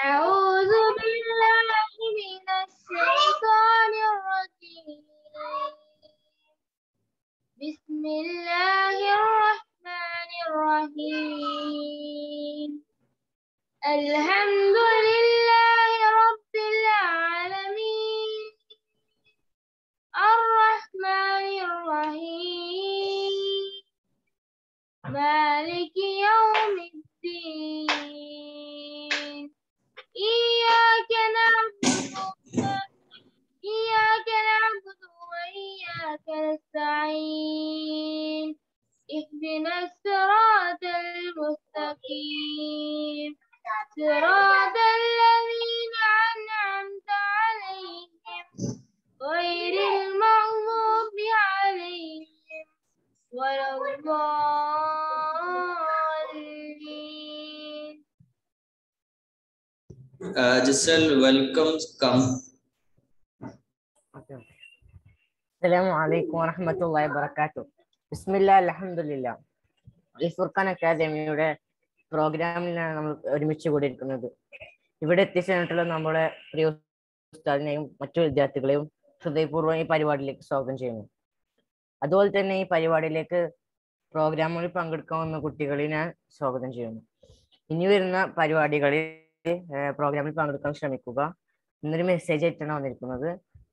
أعوذ بالله من الشيطان الرجيم بسم الله الرحمن الرحيم الحمد لله رب العالمين الرحمن الرحيم مالك يوم الدين إياك نعبد إياك نعبد وإياك نستعين اهدنا الصراط المستقيم صراط الذين أنعمت عليهم غير المغضوب عليهم ولا الضالين Uh, Giselle, welcome. Come. അസ്സലാമു അലൈക്കും വറഹ്മത്തുള്ളാഹി വബറകാതുഹു ബിസ്മില്ലാ അൽഹംദുലില്ലാ ഈ ഫുർഖാൻ അക്കാദമിയുടെ പ്രോഗ്രാമിലാണ് നമ്മൾ ഒരുമിച്ച് കൂടിയിരിക്കുന്നത് ഇവിടെ എത്തിച്ചേർന്നിട്ടുള്ള നമ്മുടെ പ്രിയ ഉസ്താദിനെയും മറ്റു വിദ്യാർത്ഥികളെയും ഹൃദയപൂർവ്വം ഈ പരിപാടിയിലേക്ക് സ്വാഗതം ചെയ്യുന്നു അതുപോലെ തന്നെ ഈ പരിപാടിയിലേക്ക് പ്രോഗ്രാമുകളിൽ പങ്കെടുക്കാവുന്ന കുട്ടികളെ ഞാൻ സ്വാഗതം ചെയ്യുന്നു ഇനി വരുന്ന പരിപാടികളിൽ ഏഹ്, പ്രോഗ്രാമിൽ പങ്കെടുക്കാൻ ശ്രമിക്കുക ഇന്നൊരു മെസ്സേജ് ആയിട്ടാണ് വന്നിരിക്കുന്നത്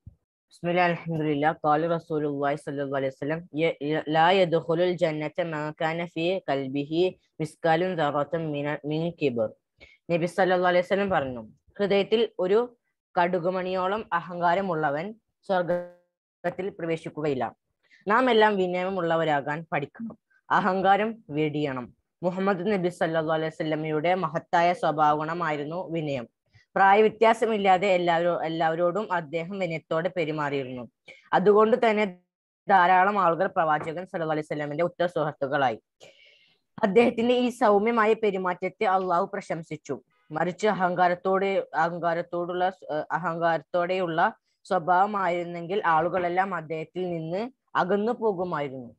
بسم الله الحمد لله قال رسول الله صلى الله عليه وسلم ي- ي- لا يدخل الجنة من كان في قلبه مثقال ذرة من من كبر നബി സല്ലല്ലാഹു അലൈഹി വസല്ലം പറഞ്ഞു ഹൃദയത്തിൽ ഒരു കടുകുമണിയോളം അഹങ്കാരമുള്ളവൻ സ്വർഗത്തിൽ പ്രവേശിക്കുകയില്ല നാം എല്ലാം വിനയമുള്ളവരാകാൻ പഠിക്കണം അഹങ്കാരം വെടിയണം മുഹമ്മദ് നബി സല്ലല്ലാഹു അലൈഹി വസല്ലമയുടെ മഹത്തായ സ്വഭാവഗുണമായിരുന്നു വിനയം പ്രായവ്യത്യാസമില്ലാതെ എല്ലാവരോ എല്ലാവരോടും അദ്ദേഹം വിനയത്തോടെ പെരുമാറിയിരുന്നു അതുകൊണ്ട് തന്നെ ധാരാളം ആളുകൾ പ്രവാചകൻ സല്ലല്ലാഹു അലൈഹി വസല്ലമയുടെ ഉറ്റ സുഹൃത്തുക്കളായി അദ്ദേഹത്തിന്റെ ഈ സൗമ്യമായ പെരുമാറ്റത്തെ അള്ളാഹു പ്രശംസിച്ചു മറിച്ച് അഹങ്കാരത്തോടെ അഹങ്കാരത്തോടുള്ള ഏർ അഹങ്കാരത്തോടെയുള്ള സ്വഭാവമായിരുന്നെങ്കിൽ ആളുകളെല്ലാം അദ്ദേഹത്തിൽ നിന്ന് അകന്നു പോകുമായിരുന്നു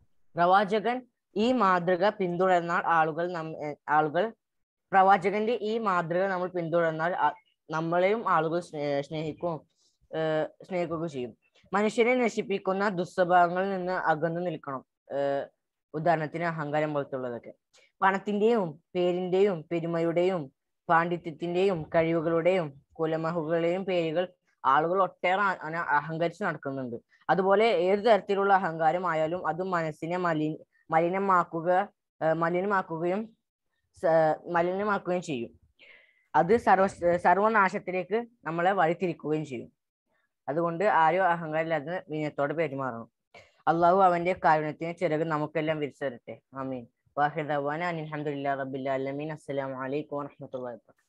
പ്രവാചകൻ ഈ മാതൃക പിന്തുടർന്നാൽ ആളുകൾ നം ഏർ ആളുകൾ പ്രവാചകന്റെ ഈ മാതൃക നമ്മൾ പിന്തുടർന്നാൽ അ- നമ്മളെയും ആളുകൾ സ്നേ- സ്നേഹിക്കും ഏർ സ്നേഹിക്കുകയും ചെയ്യും മനുഷ്യനെ നശിപ്പിക്കുന്ന ദുസ്വഭാവങ്ങളിൽ നിന്ന് അകന്നു നിൽക്കണം ഏർ ഉദാഹരണത്തിന് അഹങ്കാരം പോലത്തുള്ളതൊക്കെ പണത്തിന്റെയും പേരിന്റെയും പെരുമയുടെയും പാണ്ഡിത്യത്തിന്റെയും കഴിവുകളുടെയും കുലമഹുകളുടെയും പേരുകൾ ആളുകൾ ഒട്ടേറെ അ- അന- അഹങ്കരിച്ച് നടക്കുന്നുണ്ട് അതുപോലെ ഏത് തരത്തിലുള്ള അഹങ്കാരം ആയാലും അത് മനസ്സിനെ മലി മലിനമാക്കുക ഏർ മലിനമാക്കുകയും സ- മലിനമാക്കുകയും ചെയ്യും അത് സർവ സർവനാശത്തിലേക്ക് നമ്മളെ വഴിതിരിക്കുകയും ചെയ്യും അതുകൊണ്ട് ആരും അഹങ്കാരമില്ലാതെ വിനയത്തോടെ പെരുമാറണം അള്ളാഹു അവന്റെ കാരുണ്യത്തിന് ചിറക് നമുക്കെല്ലാം വിരിച്ചു തരട്ടെ ആമീൻ വാഹിദ് അവാന അലഹമുല്ലാ റബ്ബിൽ ആലമീൻ അസ്സലാമു അലൈക്കും വറഹ്മത്തുള്ളാഹി വബറകാതുഹു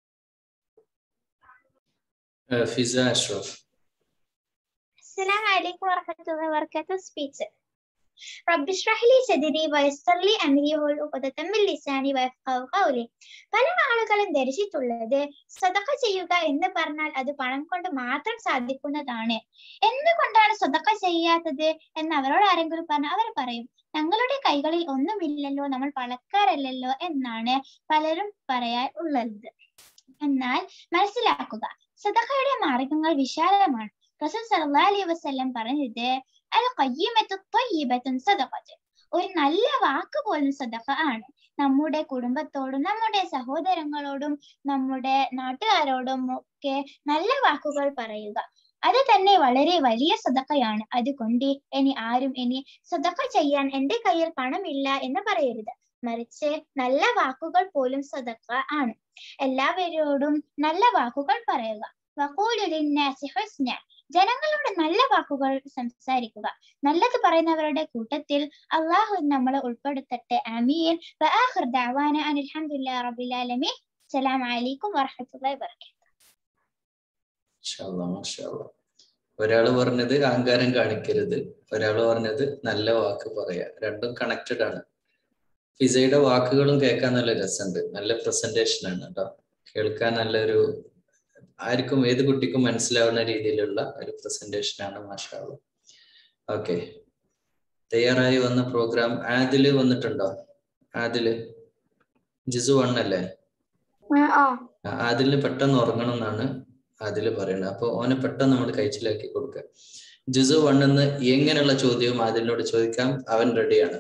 Uh, Fiza Ashraf. السلام عليكم ورحمة الله وبركاته speech رب اشرح لي صدري ويسر لي أمري واحلل عقدة من لساني ويفقهوا قولي പല ആളുകളും ധരിച്ചിട്ടുള്ളത് സ്വതക്ക ചെയ്യുക എന്ന് പറഞ്ഞാൽ അത് പണം കൊണ്ട് മാത്രം സാധിക്കുന്നതാണ് എന്തുകൊണ്ടാണ് സ്വതക്ക ചെയ്യാത്തത് എന്ന് അവരോട് ആരെങ്കിലും പറഞ്ഞാൽ അവർ പറയും ഞങ്ങളുടെ കൈകളിൽ ഒന്നുമില്ലല്ലോ നമ്മൾ പണക്കാരല്ലല്ലോ എന്നാണ് പലരും പറയാൻ ഉള്ളത് എന്നാൽ മനസ്സിലാക്കുക സദഖയുടെ മാർഗങ്ങൾ വിശാലമാണ് റസൂൽ സല്ലല്ലാഹു അലൈഹി വസല്ലം പറഞ്ഞത് അൽ ഖയ്യിമത്തു ത്വയ്യിബത്തുൻ സദഖത്ത് ഒരു നല്ല വാക്ക് പോലും സദഖ ആണ് നമ്മുടെ കുടുംബത്തോടും നമ്മുടെ സഹോദരങ്ങളോടും നമ്മുടെ നാട്ടുകാരോടും ഒക്കെ നല്ല വാക്കുകൾ പറയുക അത് തന്നെ വളരെ വലിയ സദഖയാണ് അതുകൊണ്ട് ഇനി ആരും ഇനി സദഖ ചെയ്യാൻ എന്റെ കയ്യിൽ പണമില്ല എന്ന് പറയരുത് മറിച്ച് നല്ല വാക്കുകൾ പോലും സദഖ ആണ് എല്ലാവരോടും നല്ല വാക്കുകൾ പറയുക വഖൂലു ലിന്നാസി ഹുസ്ന ജനങ്ങളോട് നല്ല വാക്കുകൾ സംസാരിക്കുക നല്ലത് പറയുന്നവരുടെ കൂട്ടത്തിൽ അള്ളാഹു നമ്മളെ ഉൾപ്പെടുത്തട്ടെ ആമീൻ വആഖിർ ദഅവാന അനിൽ ഹംദുലില്ലാഹി റബ്ബിൽ ആലമീൻ അസ്സലാമു അലൈക്കും വറഹ്മത്തുള്ളാഹി വബറകാതുഹു മാഷാഅല്ലാ, മാഷാഅല്ലാ. ഒരാള് പറഞ്ഞത് അഹങ്കാരം കാണിക്കരുത് ഒരാള് പറഞ്ഞത് നല്ല വാക്ക് പറയാ രണ്ടും കണക്റ്റഡ് ആണ് ഫിസയുടെ വാക്കുകളും കേൾക്കാൻ നല്ല രസമുണ്ട് നല്ല പ്രസന്റേഷൻ ആണ് കേട്ടോ കേൾക്കാൻ നല്ലൊരു ആർക്കും ഏത് കുട്ടിക്കും മനസ്സിലാവുന്ന രീതിയിലുള്ള ഒരു പ്രസന്റേഷൻ ആണ് മാഷാള്ള ഓക്കെ തയ്യാറായി വന്ന പ്രോഗ്രാം ആദില് വന്നിട്ടുണ്ടോ ആദില് ജിസു വൺ അല്ലേ ആ അതിൽ പെട്ടെന്ന് ഉറങ്ങണം എന്നാണ് അതിൽ പറയുന്നത് അപ്പൊ ഓനെ പെട്ടെന്ന് നമ്മൾ കഴിച്ചിലാക്കി കൊടുക്കുക ജുസു വണ്ണെന്ന് എങ്ങനെയുള്ള ചോദ്യവും അതിനോട് ചോദിക്കാം അവൻ റെഡിയാണ്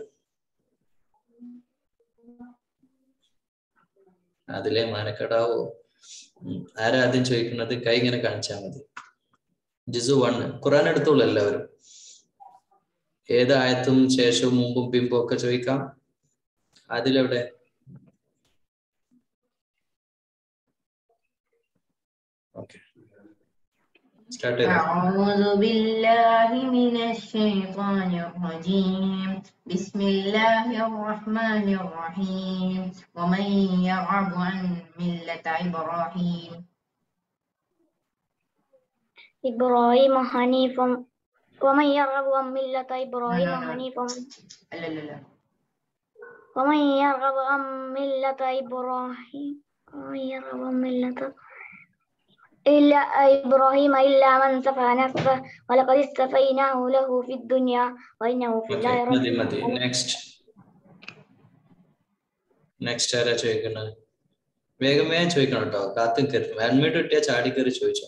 അതിലെ മാനക്കടാവോ ഉം. ആരാ ആദ്യം ചോദിക്കുന്നത് കൈ ഇങ്ങനെ കാണിച്ചാൽ മതി ജിസു വണ്ണ് ഖുറാൻ എടുത്തോളൂ എല്ലാവരും ഏത് ആയത്തും ശേഷവും മുമ്പും പിമ്പും ഒക്കെ ചോദിക്കാം അതിലെവിടെ ഓക്കെ സ്റ്റാർട്ട് ചെയ്തോ أعوذ بالله من الشيطان الرجيم بسم الله الرحمن الرحيم ومن يرغب عن ملة إبراهيم إبراهيم حنيفا ومن يرغب عن ملة إبراهيم لا، لا. حنيفا لا لا لا ومن يرغب عن ملة إبراهيم ومن يرغب عن ملة إلا إبراهيم إلا من سفه نفسه ولقد استفيناه له في الدنيا وإنه في ഓക്കെ മതി الآخرة മതി നെക്സ്റ്റ് നെക്സ്റ്റ് ആരാ ചോദിക്കുന്നത് വേഗം വേഗം ചോദിക്കണം കേട്ടോ കാത്തും കയറി അഡ്മിറ്റ് കിട്ടിയാ ചാടി കയറി ചോദിച്ചോ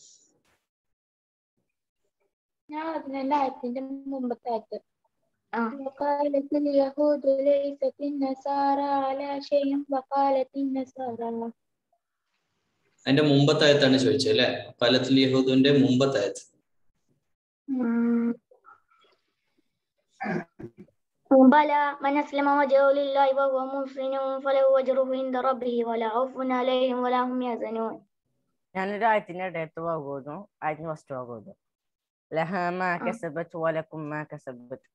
ഞാൻ അതിനെന്റെ ആയത്തിന്റെ മുമ്പത്തെ ആയത്ത് آه. وقالت اليهود ليست النصارى على شيء وقالت النصارى അതിന്റെ മുമ്പത്തെ ആയത്താണ് ചോദിച്ചത് അല്ലെ പലത്തിൽ യഹൂദിന്റെ മുമ്പത്തെ ആയത്ത് مم. بلى من أسلم وجهه لله وهو محسن فله أجره عند ربه ولا خوف عليهم ولا هم يحزنون ഞാനൊരു ആയത്തിന്റെ ഇടയത്ത് പോകുന്നു ആയത്തിന് ഫസ്റ്റ് പോകുന്നു ലഹമാ കസബത്ത് വലക്കും മാ കസബത്ത്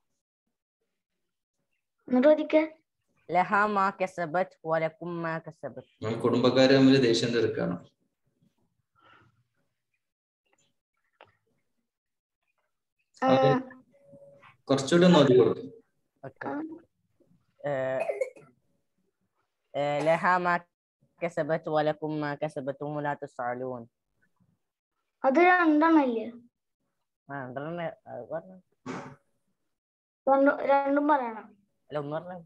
نرودك ലഹമാ കസബത്ത് വലക്കും മാ കസബത്ത് നമ്മൾ കുടുംബക്കാര് തമ്മിൽ ദേഷ്യം തീർക്കണം അതെ. കുറച്ചുകൂടി ഒന്ന് ഓതി കൊടുക്കും ഓക്കെ ലഹമാ കസബത്ത് വലക്കും മാ കസബത്തും വലാ തുസ്അലൂൻ അത് രണ്ടെണ്ണല്ലേ ആ രണ്ടെണ്ണം അത് പറഞ്ഞു രണ്ടും രണ്ടും പറയണം അല്ല ഒന്ന് പറഞ്ഞു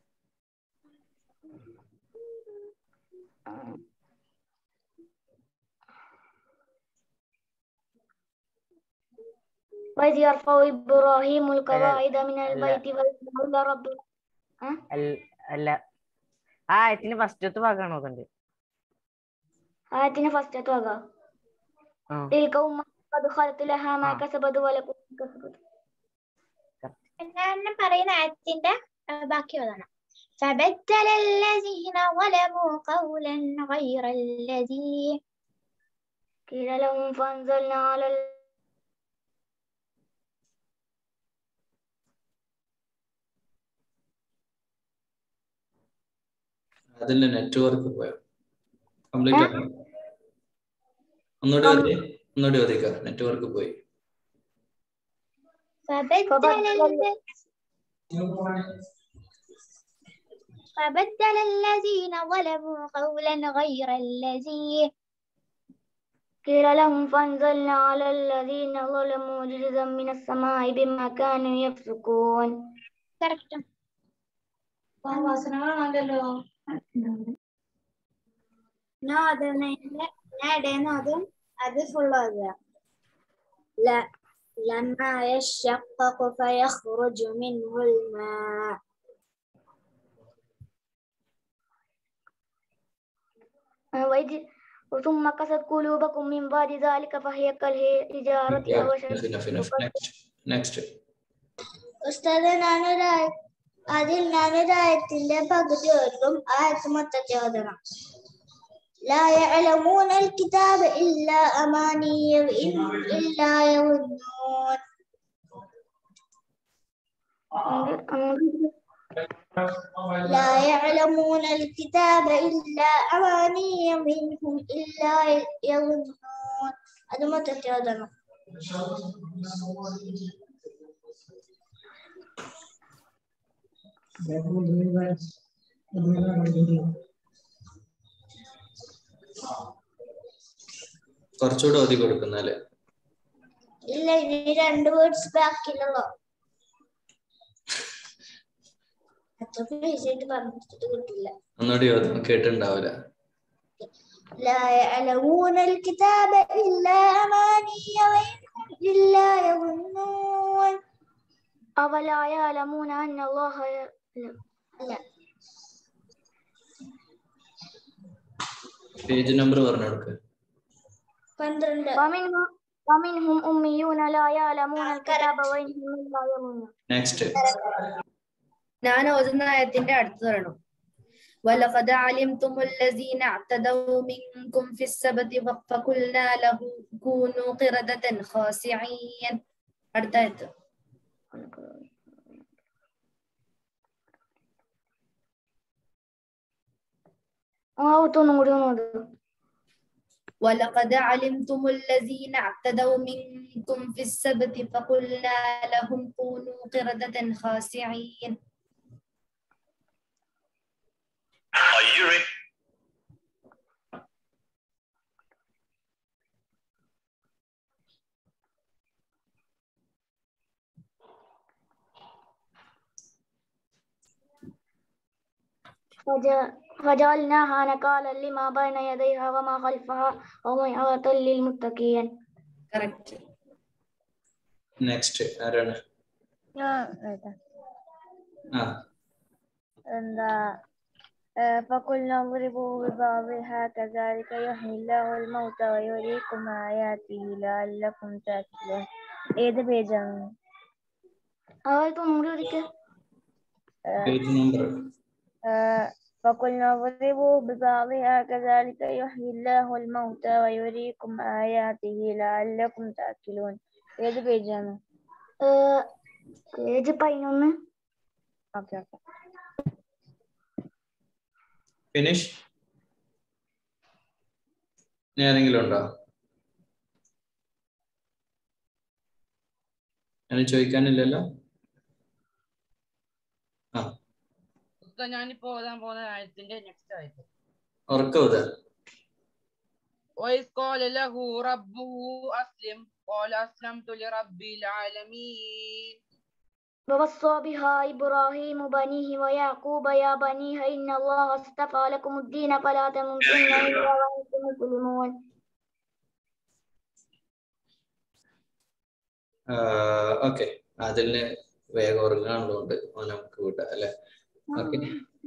وإذ يرفع إبراهيم القواعد من البيت وإسماعيل رب അൽ- അല്ല ആ ആയത്തിന് ഫസ്റ്റത്തെ ഭാഗമാണ് നോക്കണ്ടേ ആയത്തിന് ഫസ്റ്റത്തെ വക ആ تلك أمة قد خلت لها ما ആ. كسبت ولكم ما كسبت ഞാൻ പറയുന്ന ആയത്തിന്റെ ആ, ബാക്കി അതാണ് فبدل الذين ظلموا قولا غير الذي قيل لهم فأنزلنا على ال- അതിന്റെ നെറ്റ്വർക്ക് പോയോ കംപ്ലീറ്റ് ആണോ ഒന്നുകൂടി ഓതി ഒന്നുകൂടി ഓതിക്ക നെറ്റ്വർക്ക് പോയി فبدل فبدل الذ- فبدل الذين ظلموا قولا غير الذي قيل لهم فأنزلنا على الذين ظلموا رجزا من السماء بما كانوا يفسقون correct ഞാൻ അതിനെ ഞാൻ ഇടേന്ന് അതും അത് ഫുൾ ആകുക لا لما يشقق فيخرج منه الماء وإذ ثم قست قلوبكم من بعد ذلك فهي كالحجارة أو أشد നെക്സ്റ്റ് ഉസ്താദ് ഞാനൊരു അതിൽ ഞാനൊരു ആയത്തിന്റെ പകുതി ഓർക്കും ആയത്ത് മൊത്തത്തിൽ ഓതണം لا يعلمون الكتاب إلا أماني وإن إلا يظنون لا يعلمون الكتاب إلا أماني منهم إلا يظنون هذا متى ഓതണം കുറച്ചുകൂടി ഓതി കൊടുക്കുന്നല്ലേ ഇല്ല ഇനി രണ്ട് വേർഡ്സ് ബാക്കിയുള്ളൂ അത്ര പേജായിട്ട് പറഞ്ഞിട്ട് കിട്ടില്ല ഒന്നുകൂടി ഓതി കേട്ടിണ്ടാവില്ല لا يعلمون الكتاب إلا أماني وإنهم إلا يظنون أولا يعلمون أن الله ي- لا പേജ് നമ്പർ പറഞ്ഞു കൊടുക്ക് ومنهم ومنهم أميون لا يعلمون الكتاب وإنهم إلا يظنون നെക്സ്റ്റ് ഞാൻ ഓതുന്ന ആയത്തിന്റെ അടുത്ത് പറയണം ولقد علمتم الذين اعتدوا منكم في السبت فقلنا له كونوا قردة خاسعين അടുത്ത ആയത്ത് ആവത്തൊന്നും കൂടി ഒന്ന് ഓത്. ولقد علمتم الذين اعتدوا منكم في السبت فقلنا لهم كونوا قردة خاسعين Are you ready? فج- فجعلناها نكالا لما بين يديها وما خلفها وموعظة للمتقين correct next ആരാണ് ആ എന്താ فقلنا اضربوا ببعضها كذلك يحيي الله الموتى ويريكم آياته لعلكم تعقلون ഏത് പേജാണ് ആവത്തൊന്നും കൂടി ഒരിക്കൽ പേജ് നമ്പർ فقلنا اضربوا ببعضها كذلك يحيي الله الموتى ويريكم آياته لعلكم تعقلون ഏത് പേജാണ് പേജ് പതിനൊന്ന് ഓക്കെ ഓക്കെ ഫിനിഷ് ഇനി ആരെങ്കിലും ഉണ്ടോ അങ്ങനെ ചോദിക്കാനില്ലല്ലോ ആ ഉസ്താദ് ഞാനിപ്പോ ഓതാൻ പോകുന്ന ആയത്തിന്റെ നെക്സ്റ്റ് ആയിട്ട് ഉറക്കവുത وإذ قال له ربه أسلم قال أسلمت لرب العالمين ووصى بها إبراهيم بنيه ويعقوب يا بنيه إن الله اصطفى لكم الدين فلا تموتن إلا وأنتم مسلمون ഓക്കെ അതിന് വേഗം ഉറങ്ങാനുള്ളതുകൊണ്ട് ഓൻ നമുക്ക് വിടാം അല്ലെ ഓക്കെ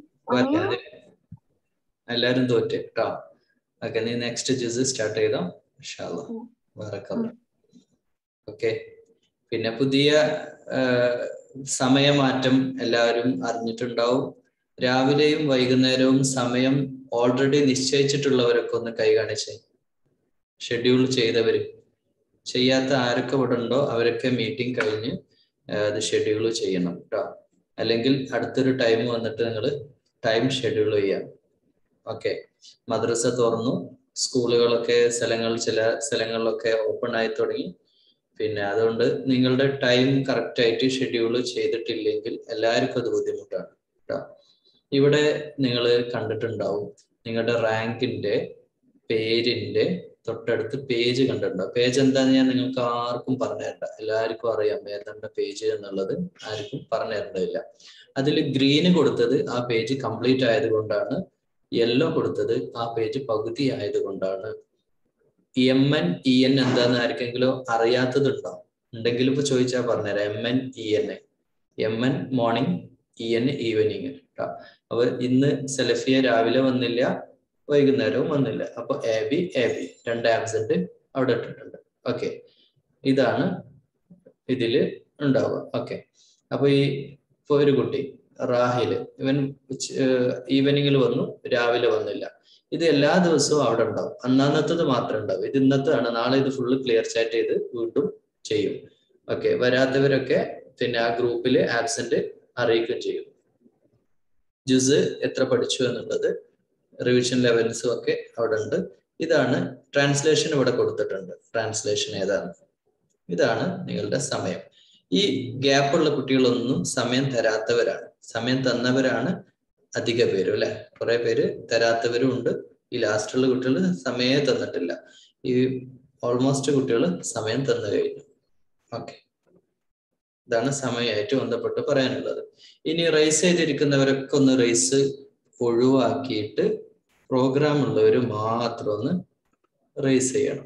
എല്ലാരും തോറ്റ് കേട്ടോ ഓക്കെ നീ നെക്സ്റ്റ് ജ്യൂസ് സ്റ്റാർട്ട് ചെയ്തോ ഇൻഷാല്ലാ വറക്കല്ല ഓക്കെ പിന്നെ പുതിയ ആ, സമയമാറ്റം എല്ലാവരും അറിഞ്ഞിട്ടുണ്ടാവും രാവിലെയും വൈകുന്നേരവും സമയം ഓൾറെഡി നിശ്ചയിച്ചിട്ടുള്ളവരൊക്കെ ഒന്ന് കൈ കാണിച്ചേ ഷെഡ്യൂൾ ചെയ്തവര് ചെയ്യാത്ത ആരൊക്കെ ഇവിടെ ഉണ്ടോ അവരൊക്കെ മീറ്റിംഗ് കഴിഞ്ഞ് ആ, അത് ഷെഡ്യൂൾ ചെയ്യണം കേട്ടോ അല്ലെങ്കിൽ അടുത്തൊരു ടൈം വന്നിട്ട് നിങ്ങൾ ടൈം ഷെഡ്യൂൾ ചെയ്യാം ഓക്കെ മദ്രസ തുറന്നു സ്കൂളുകളൊക്കെ സ്ഥലങ്ങൾ ചില സ്ഥലങ്ങളിലൊക്കെ ഓപ്പൺ ആയി തുടങ്ങി പിന്നെ അതുകൊണ്ട് നിങ്ങളുടെ ടൈം കറക്റ്റ് ആയിട്ട് ഷെഡ്യൂൾ ചെയ്തിട്ടില്ലെങ്കിൽ എല്ലാവർക്കും അത് ബുദ്ധിമുട്ടാണ് കേട്ടോ ഇവിടെ നിങ്ങൾ കണ്ടിട്ടുണ്ടാവും നിങ്ങളുടെ റാങ്കിന്റെ പേരിന്റെ തൊട്ടടുത്ത് പേജ് കണ്ടിട്ടുണ്ടാവും പേജ് എന്താന്ന് ഞാൻ നിങ്ങൾക്ക് ആർക്കും പറഞ്ഞു തരണ്ട എല്ലാവർക്കും അറിയാം ഏതാണ്ട് പേജ് എന്നുള്ളത് ആർക്കും പറഞ്ഞു തരേണ്ടതില്ല അതിൽ ഗ്രീന് കൊടുത്തത് ആ പേജ് കംപ്ലീറ്റ് ആയതുകൊണ്ടാണ് യെല്ലോ കൊടുത്തത് ആ പേജ് പകുതി ആയതുകൊണ്ടാണ് എം എൻ ഇ എൻ എന്താന്ന് ആർക്കെങ്കിലും അറിയാത്തതുണ്ടോ ഉണ്ടെങ്കിൽ ഇപ്പൊ ചോദിച്ചാൽ പറഞ്ഞുതരാം M N E N M N morning E N evening കേട്ടോ അപ്പൊ ഇന്ന് സെലഫിയ രാവിലെ വന്നില്ല വൈകുന്നേരവും വന്നില്ല അപ്പൊ എ ബി എ ബി രണ്ട് ആബ്സെന്റ് അവിടെ ഇട്ടിട്ടുണ്ട് ഓക്കെ ഇതാണ് ഇതില് ഉണ്ടാവുക ഓക്കെ അപ്പൊ ഈ ഇപ്പൊ ഒരു കുട്ടി റാഹില് ഇവൻ ഈവനിങ്ങിൽ വന്നു രാവിലെ വന്നില്ല ഇത് എല്ലാ ദിവസവും അവിടെ ഉണ്ടാവും അന്നന്നത്തത് മാത്രം ഉണ്ടാവും ഇത് ഇന്നത്താണ് നാളെ ഇത് ഫുള്ള് ക്ലിയർ ചാറ്റ് ചെയ്ത് വീണ്ടും ചെയ്യും ഓക്കെ വരാത്തവരൊക്കെ പിന്നെ ആ ഗ്രൂപ്പിൽ ആബ്സെന്റ് അറിയിക്കുകയും ചെയ്യും ജുസ് എത്ര പഠിച്ചു എന്നുള്ളത് റിവിഷൻ ലെവൽസും ഒക്കെ അവിടെ ഉണ്ട് ഇതാണ് ട്രാൻസ്ലേഷൻ ഇവിടെ കൊടുത്തിട്ടുണ്ട് ട്രാൻസ്ലേഷൻ ഏതാണ് ഇതാണ് നിങ്ങളുടെ സമയം ഈ ഗ്യാപ്പുള്ള കുട്ടികളൊന്നും സമയം തരാത്തവരാണ് സമയം തന്നവരാണ് അധിക പേരും അല്ലെ കുറെ പേര് തരാത്തവരും ഉണ്ട് ഈ ലാസ്റ്റുള്ള കുട്ടികൾ സമയമേ തന്നിട്ടില്ല ഈ ഓൾമോസ്റ്റ് കുട്ടികൾ സമയം തന്നു കഴിഞ്ഞു ഓക്കെ ഇതാണ് സമയമായിട്ട് ബന്ധപ്പെട്ട് പറയാനുള്ളത് ഇനി റേസ് ചെയ്തിരിക്കുന്നവരൊക്കെ ഒന്ന് റേസ് ഒഴിവാക്കിയിട്ട് പ്രോഗ്രാം ഉള്ളവർ മാത്രം ഒന്ന് റേസ് ചെയ്യണം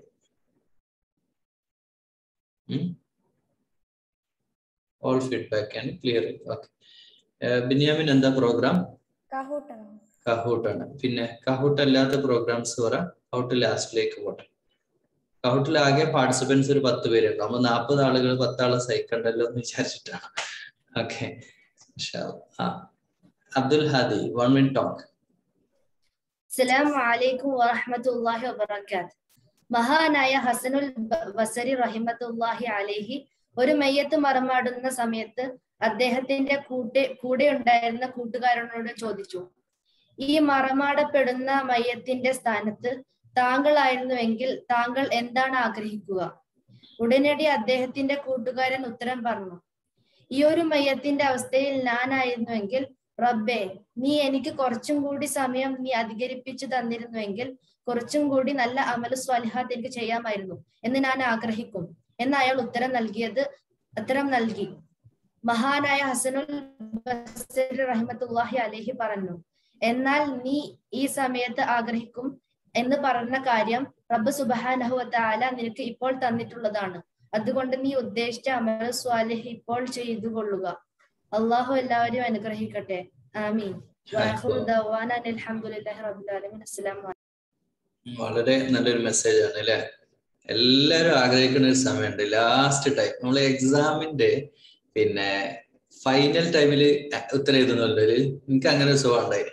all feedback and clear okay Biniyamin എന്താ പ്രോഗ്രാം കാഹൂട്ടാണ് കഹൂട്ടാണ് പിന്നെ കഹൂട്ട് അല്ലാത്ത പ്രോഗ്രാംസ് പറ കഹൂട്ട് ലാസ്റ്റിലേക്ക് പോട്ടെ കഹൂട്ടിൽ ആകെ പാർട്ടിസിപ്പൻസ് ഒരു പത്ത് പേരുണ്ട് നമ്മൾ നാൽപ്പത് ആളുകൾ പത്താളെ സഹിക്കണ്ടല്ലോ എന്ന് വിചാരിച്ചിട്ടാണ് ഓക്കെ ആ Abdul Hadi one minute talk അസ്സലാമു അലൈക്കും വറഹ്മത്തുള്ളാഹി വബറകാത്ത് മഹാനായ ഹസനുൽ ബ- ബസരി റഹിമത്തുല്ലാഹി അലൈഹി ഒരു മയ്യത്ത് മറമാടുന്ന സമയത്ത് അദ്ദേഹത്തിന്റെ കൂടെ കൂടെ ഉണ്ടായിരുന്ന കൂട്ടുകാരനോട് ചോദിച്ചു ഈ മറമാടപ്പെടുന്ന മയ്യത്തിന്റെ സ്ഥാനത്ത് താങ്കളായിരുന്നുവെങ്കിൽ താങ്കൾ എന്താണ് ആഗ്രഹിക്കുക ഉടനടി അദ്ദേഹത്തിന്റെ കൂട്ടുകാരൻ ഉത്തരം പറഞ്ഞു ഈ ഒരു മയ്യത്തിന്റെ അവസ്ഥയിൽ ഞാനായിരുന്നുവെങ്കിൽ റബ്ബേ നീ എനിക്ക് കുറച്ചും കൂടി സമയം നീ അധികരിപ്പിച്ചു തന്നിരുന്നുവെങ്കിൽ കുറച്ചും കൂടി നല്ല അമല സ്വാലിഹാത്ത് എനിക്ക് ചെയ്യാമായിരുന്നു എന്ന് ഞാൻ ആഗ്രഹിക്കും എന്ന് അയാൾ ഉത്തരം നൽകിയത് ഉത്തരം നൽകി മഹാനായ ഹസനുൽ ബസരി റഹ്മത്തുല്ലാഹി അലഹി പറഞ്ഞു എന്നാൽ നീ ഈ സമയത്ത് ആഗ്രഹിക്കും എന്ന് പറഞ്ഞ കാര്യം റബ്ബ് സുബാനഹു താല നിനക്ക് ഇപ്പോൾ തന്നിട്ടുള്ളതാണ് അതുകൊണ്ട് നീ ഉദ്ദേശിച്ച അമല സ്വാലിഹ് ഇപ്പോൾ ചെയ്തു കൊള്ളുക അള്ളാഹു എല്ലാവരെയും അനുഗ്രഹിക്കട്ടെ ആമീൻ വാഖിറു ദഅവാന അനിൽ ഹംദുലില്ലാഹി റബ്ബിൽ ആലമീൻ അസ്സലാമു അലൈക്കും വളരെ നല്ലൊരു മെസ്സേജ് ആണ് അല്ലെ എല്ലാരും ആഗ്രഹിക്കുന്ന ഒരു സമയമുണ്ട് ലാസ്റ്റ് ടൈം നമ്മൾ എക്സാമിന്റെ പിന്നെ ഫൈനൽ ടൈമിൽ ഉത്തരം എഴുതുന്നുള്ളൊരു എനിക്ക് അങ്ങനെ ഒരു സുഖം ഉണ്ടായി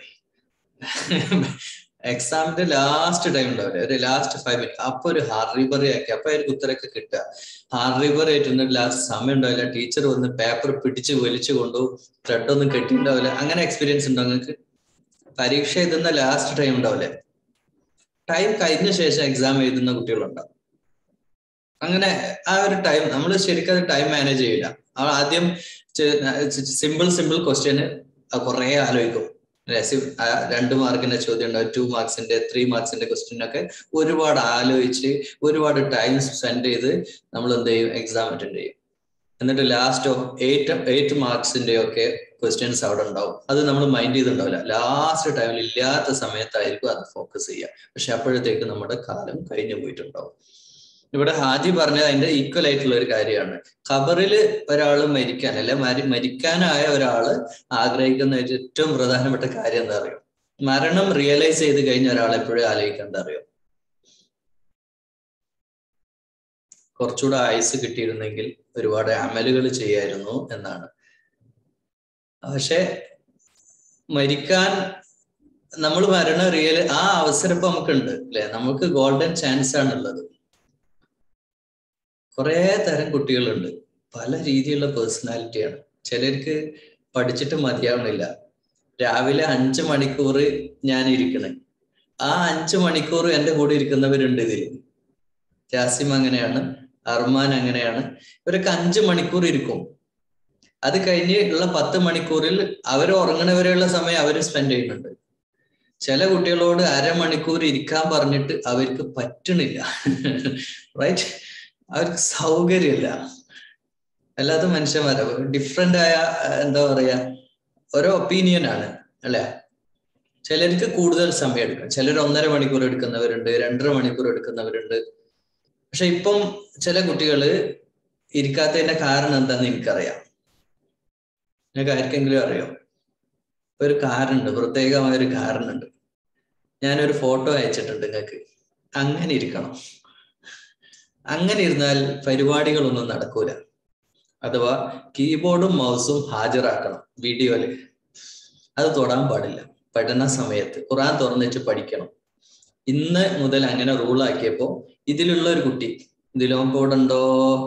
എക്സാമിന്റെ ലാസ്റ്റ് ടൈം ഉണ്ടാവില്ലേ ഒരു ലാസ്റ്റ് ഫൈവ് മിനിറ്റ് അപ്പൊ ഒരു ഹാർറിബറി ആക്കി അപ്പൊ എനിക്ക് ഉത്തരമൊക്കെ കിട്ടുക ഹാർറിബറി ആയിട്ടൊന്നും ലാസ്റ്റ് സമയം ഉണ്ടാവില്ല ടീച്ചർ വന്ന് പേപ്പർ പിടിച്ച് വലിച്ചു കൊണ്ടു ത്രെഡ് ഒന്നും കെട്ടിണ്ടാവില്ല അങ്ങനെ എക്സ്പീരിയൻസ് ഉണ്ടോ നിങ്ങൾക്ക് പരീക്ഷ എഴുതുന്ന ലാസ്റ്റ് ടൈം ഉണ്ടാവില്ലേ ടൈം കഴിഞ്ഞ ശേഷം എക്സാം എഴുതുന്ന കുട്ടികളുണ്ടാവും അങ്ങനെ ആ ഒരു ടൈം നമ്മൾ ശരിക്കും അത് ടൈം മാനേജ് ചെയ്യില്ല ആ ആദ്യം സിമ്പിൾ സിമ്പിൾ ക്വസ്റ്റ്യന് കുറെ ആലോചിക്കും അല്ലെ സി- ആ രണ്ട് മാർക്കിന്റെ ചോദ്യം ഉണ്ടാവും ടു മാർക്സിന്റെ ത്രീ മാർക്സിന്റെ ക്വസ്റ്റ്യൻ ഒക്കെ ഒരുപാട് ആലോചിച്ച് ഒരുപാട് ടൈം സ്പെൻഡ് ചെയ്ത് നമ്മൾ എന്ത് ചെയ്യും എക്സാം അറ്റൻഡ് ചെയ്യും എന്നിട്ട് ലാസ്റ്റോ എയ്റ്റ് എയ്റ്റ് മാർക്സിന്റെ ഒക്കെ ക്വസ്റ്റ്യൻസ് അവിടെ ഉണ്ടാവും അത് നമ്മൾ മൈൻഡ് ചെയ്തിട്ടുണ്ടാവില്ല ലാസ്റ്റ് ടൈമിൽ ഇല്ലാത്ത സമയത്തായിരിക്കും അത് ഫോക്കസ് ചെയ്യുക പക്ഷെ അപ്പോഴത്തേക്ക് നമ്മുടെ കാലം കഴിഞ്ഞു പോയിട്ടുണ്ടാവും ഇവിടെ ഹാജി പറഞ്ഞത് അതിന്റെ ഈക്വൽ ആയിട്ടുള്ള ഒരു കാര്യമാണ് ഖബറിൽ ഒരാൾ മരിക്കാൻ അല്ലെ മരി മരിക്കാനായ ഒരാള് ആഗ്രഹിക്കുന്ന ഒരു ഏറ്റവും പ്രധാനപ്പെട്ട കാര്യം എന്താ അറിയോ മരണം റിയലൈസ് ചെയ്ത് കഴിഞ്ഞ ഒരാൾ എപ്പോഴും ആലോചിക്കേണ്ട അറിയോ കുറച്ചുകൂടെ ആയുസ് കിട്ടിയിരുന്നെങ്കിൽ ഒരുപാട് അമലുകൾ ചെയ്യായിരുന്നു എന്നാണ് പക്ഷെ മരിക്കാൻ നമ്മൾ മരണം റിയൽ ആ അവസരം ഇപ്പൊ നമുക്കുണ്ട് അല്ലെ നമുക്ക് ഗോൾഡൻ ചാൻസ് ആണ് ഉള്ളത് കുറെ തരം കുട്ടികളുണ്ട് പല രീതിയിലുള്ള പേഴ്സണാലിറ്റിയാണ് ചിലർക്ക് പഠിച്ചിട്ട് മതിയാവണില്ല രാവിലെ അഞ്ച് മണിക്കൂർ ഞാൻ ഇരിക്കണേ ആ അഞ്ച് മണിക്കൂർ എൻ്റെ കൂടെ ഇരിക്കുന്നവരുണ്ട് ഇതിൽ ജാസിം അങ്ങനെയാണ് അർമാൻ അങ്ങനെയാണ് ഇവരൊക്കെ അഞ്ച് മണിക്കൂർ ഇരിക്കും അത് കഴിഞ്ഞ് ഉള്ള പത്ത് മണിക്കൂറിൽ അവർ ഉറങ്ങണവരെയുള്ള സമയം അവർ സ്പെൻഡ് ചെയ്യുന്നുണ്ട് ചില കുട്ടികളോട് അരമണിക്കൂർ ഇരിക്കാൻ പറഞ്ഞിട്ട് അവർക്ക് പറ്റണില്ല റൈറ്റ് അവർക്ക് സൗകര്യമില്ല അല്ലാത്ത മനുഷ്യന്മാരെ ഡിഫറെന്റ് ആയ അഹ് എന്താ പറയാ ഓരോ ഒപ്പീനിയൻ ആണ് അല്ലെ ചിലർക്ക് കൂടുതൽ സമയം എടുക്കും ചിലർ ഒന്നര മണിക്കൂർ എടുക്കുന്നവരുണ്ട് രണ്ടര മണിക്കൂർ എടുക്കുന്നവരുണ്ട് പക്ഷെ ഇപ്പം ചില കുട്ടികള് ഇരിക്കാത്തതിന്റെ കാരണം എന്താന്ന് എനിക്കറിയാം നിങ്ങൾക്ക് ആർക്കെങ്കിലും അറിയോ ഒരു കാരണുണ്ട് പ്രത്യേകമായ ഒരു കാരണുണ്ട് ഞാനൊരു ഫോട്ടോ അയച്ചിട്ടുണ്ട് നിങ്ങൾക്ക് അങ്ങനെ ഇരിക്കണം അങ്ങനെ ഇരുന്നാൽ പരിപാടികളൊന്നും നടക്കൂല അഥവാ കീബോർഡും മൗസും ഹാജരാക്കണം വീഡിയോയില് അത് തൊടാൻ പാടില്ല പഠന സമയത്ത് ഖുറാൻ തുറന്നിട്ട് പഠിക്കണം ഇന്ന് മുതൽ അങ്ങനെ റൂളാക്കിയപ്പോ ഇതിലുള്ള ഒരു കുട്ടി ഇതിലോ കോഡ് ഉണ്ടോ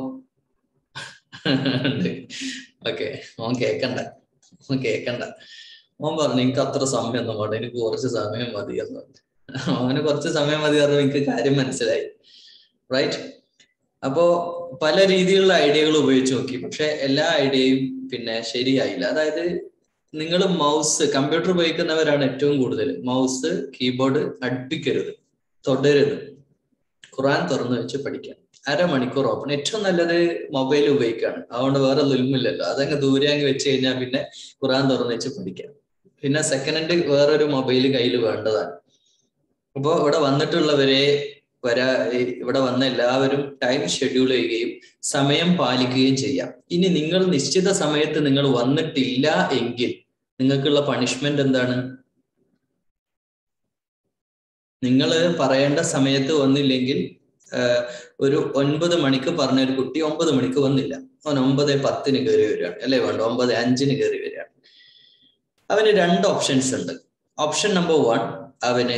ഓക്കെ ഓൻ കേക്കണ്ട ഓൻ കേക്കണ്ട ഓൻ പറഞ്ഞു എനിക്ക് അത്ര സമയമൊന്നും വേണ്ട എനിക്ക് കുറച്ച് സമയം മതി എന്ന് പറഞ്ഞു അവന് കുറച്ച് സമയം മതി പറഞ്ഞു എനിക്ക് കാര്യം മനസ്സിലായി റൈറ്റ് അപ്പോ പല രീതിയിലുള്ള ഐഡിയകൾ ഉപയോഗിച്ച് നോക്കി പക്ഷെ എല്ലാ ഐഡിയയും പിന്നെ ശരിയായില്ല അതായത് നിങ്ങൾ മൗസ് കമ്പ്യൂട്ടർ ഉപയോഗിക്കുന്നവരാണ് ഏറ്റവും കൂടുതൽ മൗസ് കീബോർഡ് അടുപ്പിക്കരുത് തൊടരുത് ഖുറാൻ തുറന്നു വെച്ച് പഠിക്കാം അരമണിക്കൂർ ഓപ്പൺ ഏറ്റവും നല്ലത് മൊബൈൽ ഉപയോഗിക്കാണ് അതുകൊണ്ട് വേറെ ലുൽമില്ലല്ലോ അതങ്ങ് ദൂരെ അങ്ങ് വെച്ച് കഴിഞ്ഞാൽ പിന്നെ ഖുറാൻ തുറന്നു വെച്ച് പഠിക്കാം പിന്നെ സെക്കൻഡ് ഹാൻഡ് വേറൊരു മൊബൈൽ കയ്യിൽ വേണ്ടതാണ് അപ്പോ ഇവിടെ വന്നിട്ടുള്ളവരെ വരാ ഇവിടെ വന്ന എല്ലാവരും ടൈം ഷെഡ്യൂൾ ചെയ്യുകയും സമയം പാലിക്കുകയും ചെയ്യാം ഇനി നിങ്ങൾ നിശ്ചിത സമയത്ത് നിങ്ങൾ വന്നിട്ടില്ല എങ്കിൽ നിങ്ങൾക്കുള്ള പണിഷ്മെന്റ് എന്താണ് നിങ്ങൾ പറയേണ്ട സമയത്ത് വന്നില്ലെങ്കിൽ ആഹ്, ഒരു ഒൻപത് മണിക്ക് പറഞ്ഞ ഒരു കുട്ടി ഒമ്പത് മണിക്ക് വന്നില്ല അവൻ ഒമ്പത് പത്തിന് കയറി വരികയാണ് അല്ലേ വേണ്ട ഒമ്പത് അഞ്ചിന് കയറി വരികയാണ് അവന് രണ്ട് ഓപ്ഷൻസ് ഉണ്ട് ഓപ്ഷൻ നമ്പർ വൺ അവന്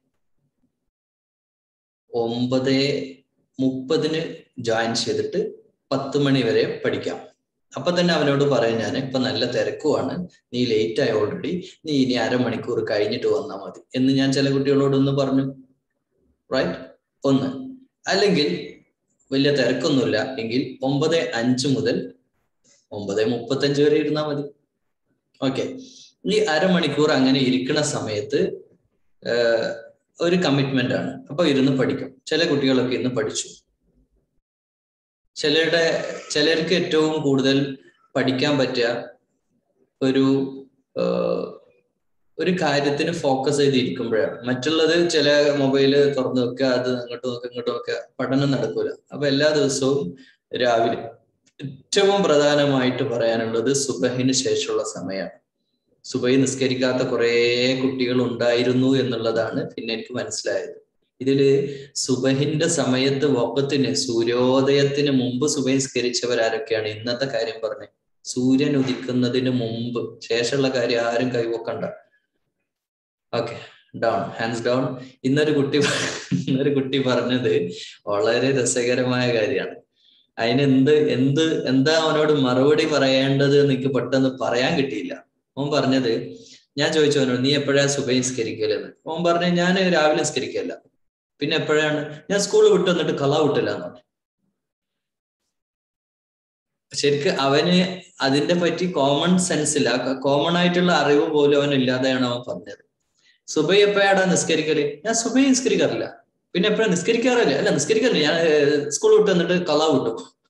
ഒമ്പത് മുപ്പതിന് ജോയിൻ ചെയ്തിട്ട് പത്ത് മണി വരെ പഠിക്കാം അപ്പൊ തന്നെ അവനോട് പറയും ഞാൻ ഇപ്പൊ നല്ല തിരക്കുമാണ് നീ ലേറ്റ് ആയി ഓൾറെഡി നീ ഇനി അരമണിക്കൂർ കഴിഞ്ഞിട്ട് വന്നാൽ മതി എന്ന് ഞാൻ ചില കുട്ടികളോടൊന്ന് പറഞ്ഞു റൈറ്റ് ഒന്ന് അല്ലെങ്കിൽ വലിയ തിരക്കൊന്നുമില്ല എങ്കിൽ ഒമ്പത് അഞ്ച് മുതൽ ഒമ്പത് മുപ്പത്തഞ്ച് വരെ ഇരുന്നാൽ മതി ഓക്കെ ഈ അരമണിക്കൂർ അങ്ങനെ ഇരിക്കുന്ന സമയത്ത് ആഹ്, ഒരു കമ്മിറ്റ്മെന്റ് ആണ് അപ്പൊ ഇരുന്ന് പഠിക്കും ചില കുട്ടികളൊക്കെ ഇന്ന് പഠിച്ചു ചിലരുടെ ചിലർക്ക് ഏറ്റവും കൂടുതൽ പഠിക്കാൻ പറ്റുക ഒരു ആഹ്, ഒരു കാര്യത്തിന് ഫോക്കസ് ചെയ്തിരിക്കുമ്പോഴാണ് മറ്റുള്ളത് ചില മൊബൈല് തുറന്നു വെക്കുക അത് അങ്ങോട്ട് നോക്കുക ഇങ്ങോട്ട് നോക്കുക പഠനം നടക്കൂല അപ്പൊ എല്ലാ ദിവസവും രാവിലെ ഏറ്റവും പ്രധാനമായിട്ട് പറയാനുള്ളത് സുബഹിന് ശേഷമുള്ള സമയമാണ് സുബൈ നിസ്കരിക്കാത്ത കുറേ കുട്ടികൾ ഉണ്ടായിരുന്നു എന്നുള്ളതാണ് പിന്നെ എനിക്ക് മനസ്സിലായത് ഇതില് സുബഹിന്റെ സമയത്ത് വക്കത്തിന് സൂര്യോദയത്തിന് മുമ്പ് സുബൈ നിസ്കരിച്ചവർ ആരൊക്കെയാണ് ഇന്നത്തെ കാര്യം പറഞ്ഞത് സൂര്യൻ ഉദിക്കുന്നതിന് മുമ്പ് ശേഷമുള്ള കാര്യം ആരും കൈവക്കണ്ട ഓക്കെ ഡൗൺ ഹാൻഡ്സ് ഡൗൺ ഇന്നൊരു കുട്ടി ഇന്നൊരു കുട്ടി പറഞ്ഞത് വളരെ രസകരമായ കാര്യമാണ് അതിന് എന്ത് എന്ത് എന്താ അവനോട് മറുപടി പറയേണ്ടത് എന്ന് എനിക്ക് പെട്ടെന്ന് പറയാൻ കിട്ടിയില്ല ഓൻ പറഞ്ഞത് ഞാൻ ചോദിച്ചു അവനോട് നീ എപ്പോഴാ സുബൈ നിസ്കരിക്കലെന്ന് ഓൻ പറഞ്ഞു ഞാൻ രാവിലെ നിസ്കരിക്കല്ല പിന്നെ എപ്പോഴാണ് ഞാൻ സ്കൂൾ വിട്ട് വന്നിട്ട് കല വിട്ടില്ല എന്ന് പറഞ്ഞു ശരിക്ക് അവന് അതിന്റെ പറ്റി കോമൺ സെൻസ് ഇല്ല കോമൺ ആയിട്ടുള്ള അറിവ് പോലും അവൻ ഇല്ലാതെയാണ് അവൻ പറഞ്ഞത് സുബൈ എപ്പോഴാടാ നിസ്കരിക്കല് ഞാൻ സുബൈ നിസ്കരിക്കാറില്ല പിന്നെ എപ്പോഴാ നിസ്കരിക്കാറില്ല അല്ല നിസ്കരിക്കാറില്ല ഞാൻ സ്കൂൾ വിട്ട് വന്നിട്ട് കല വിട്ടു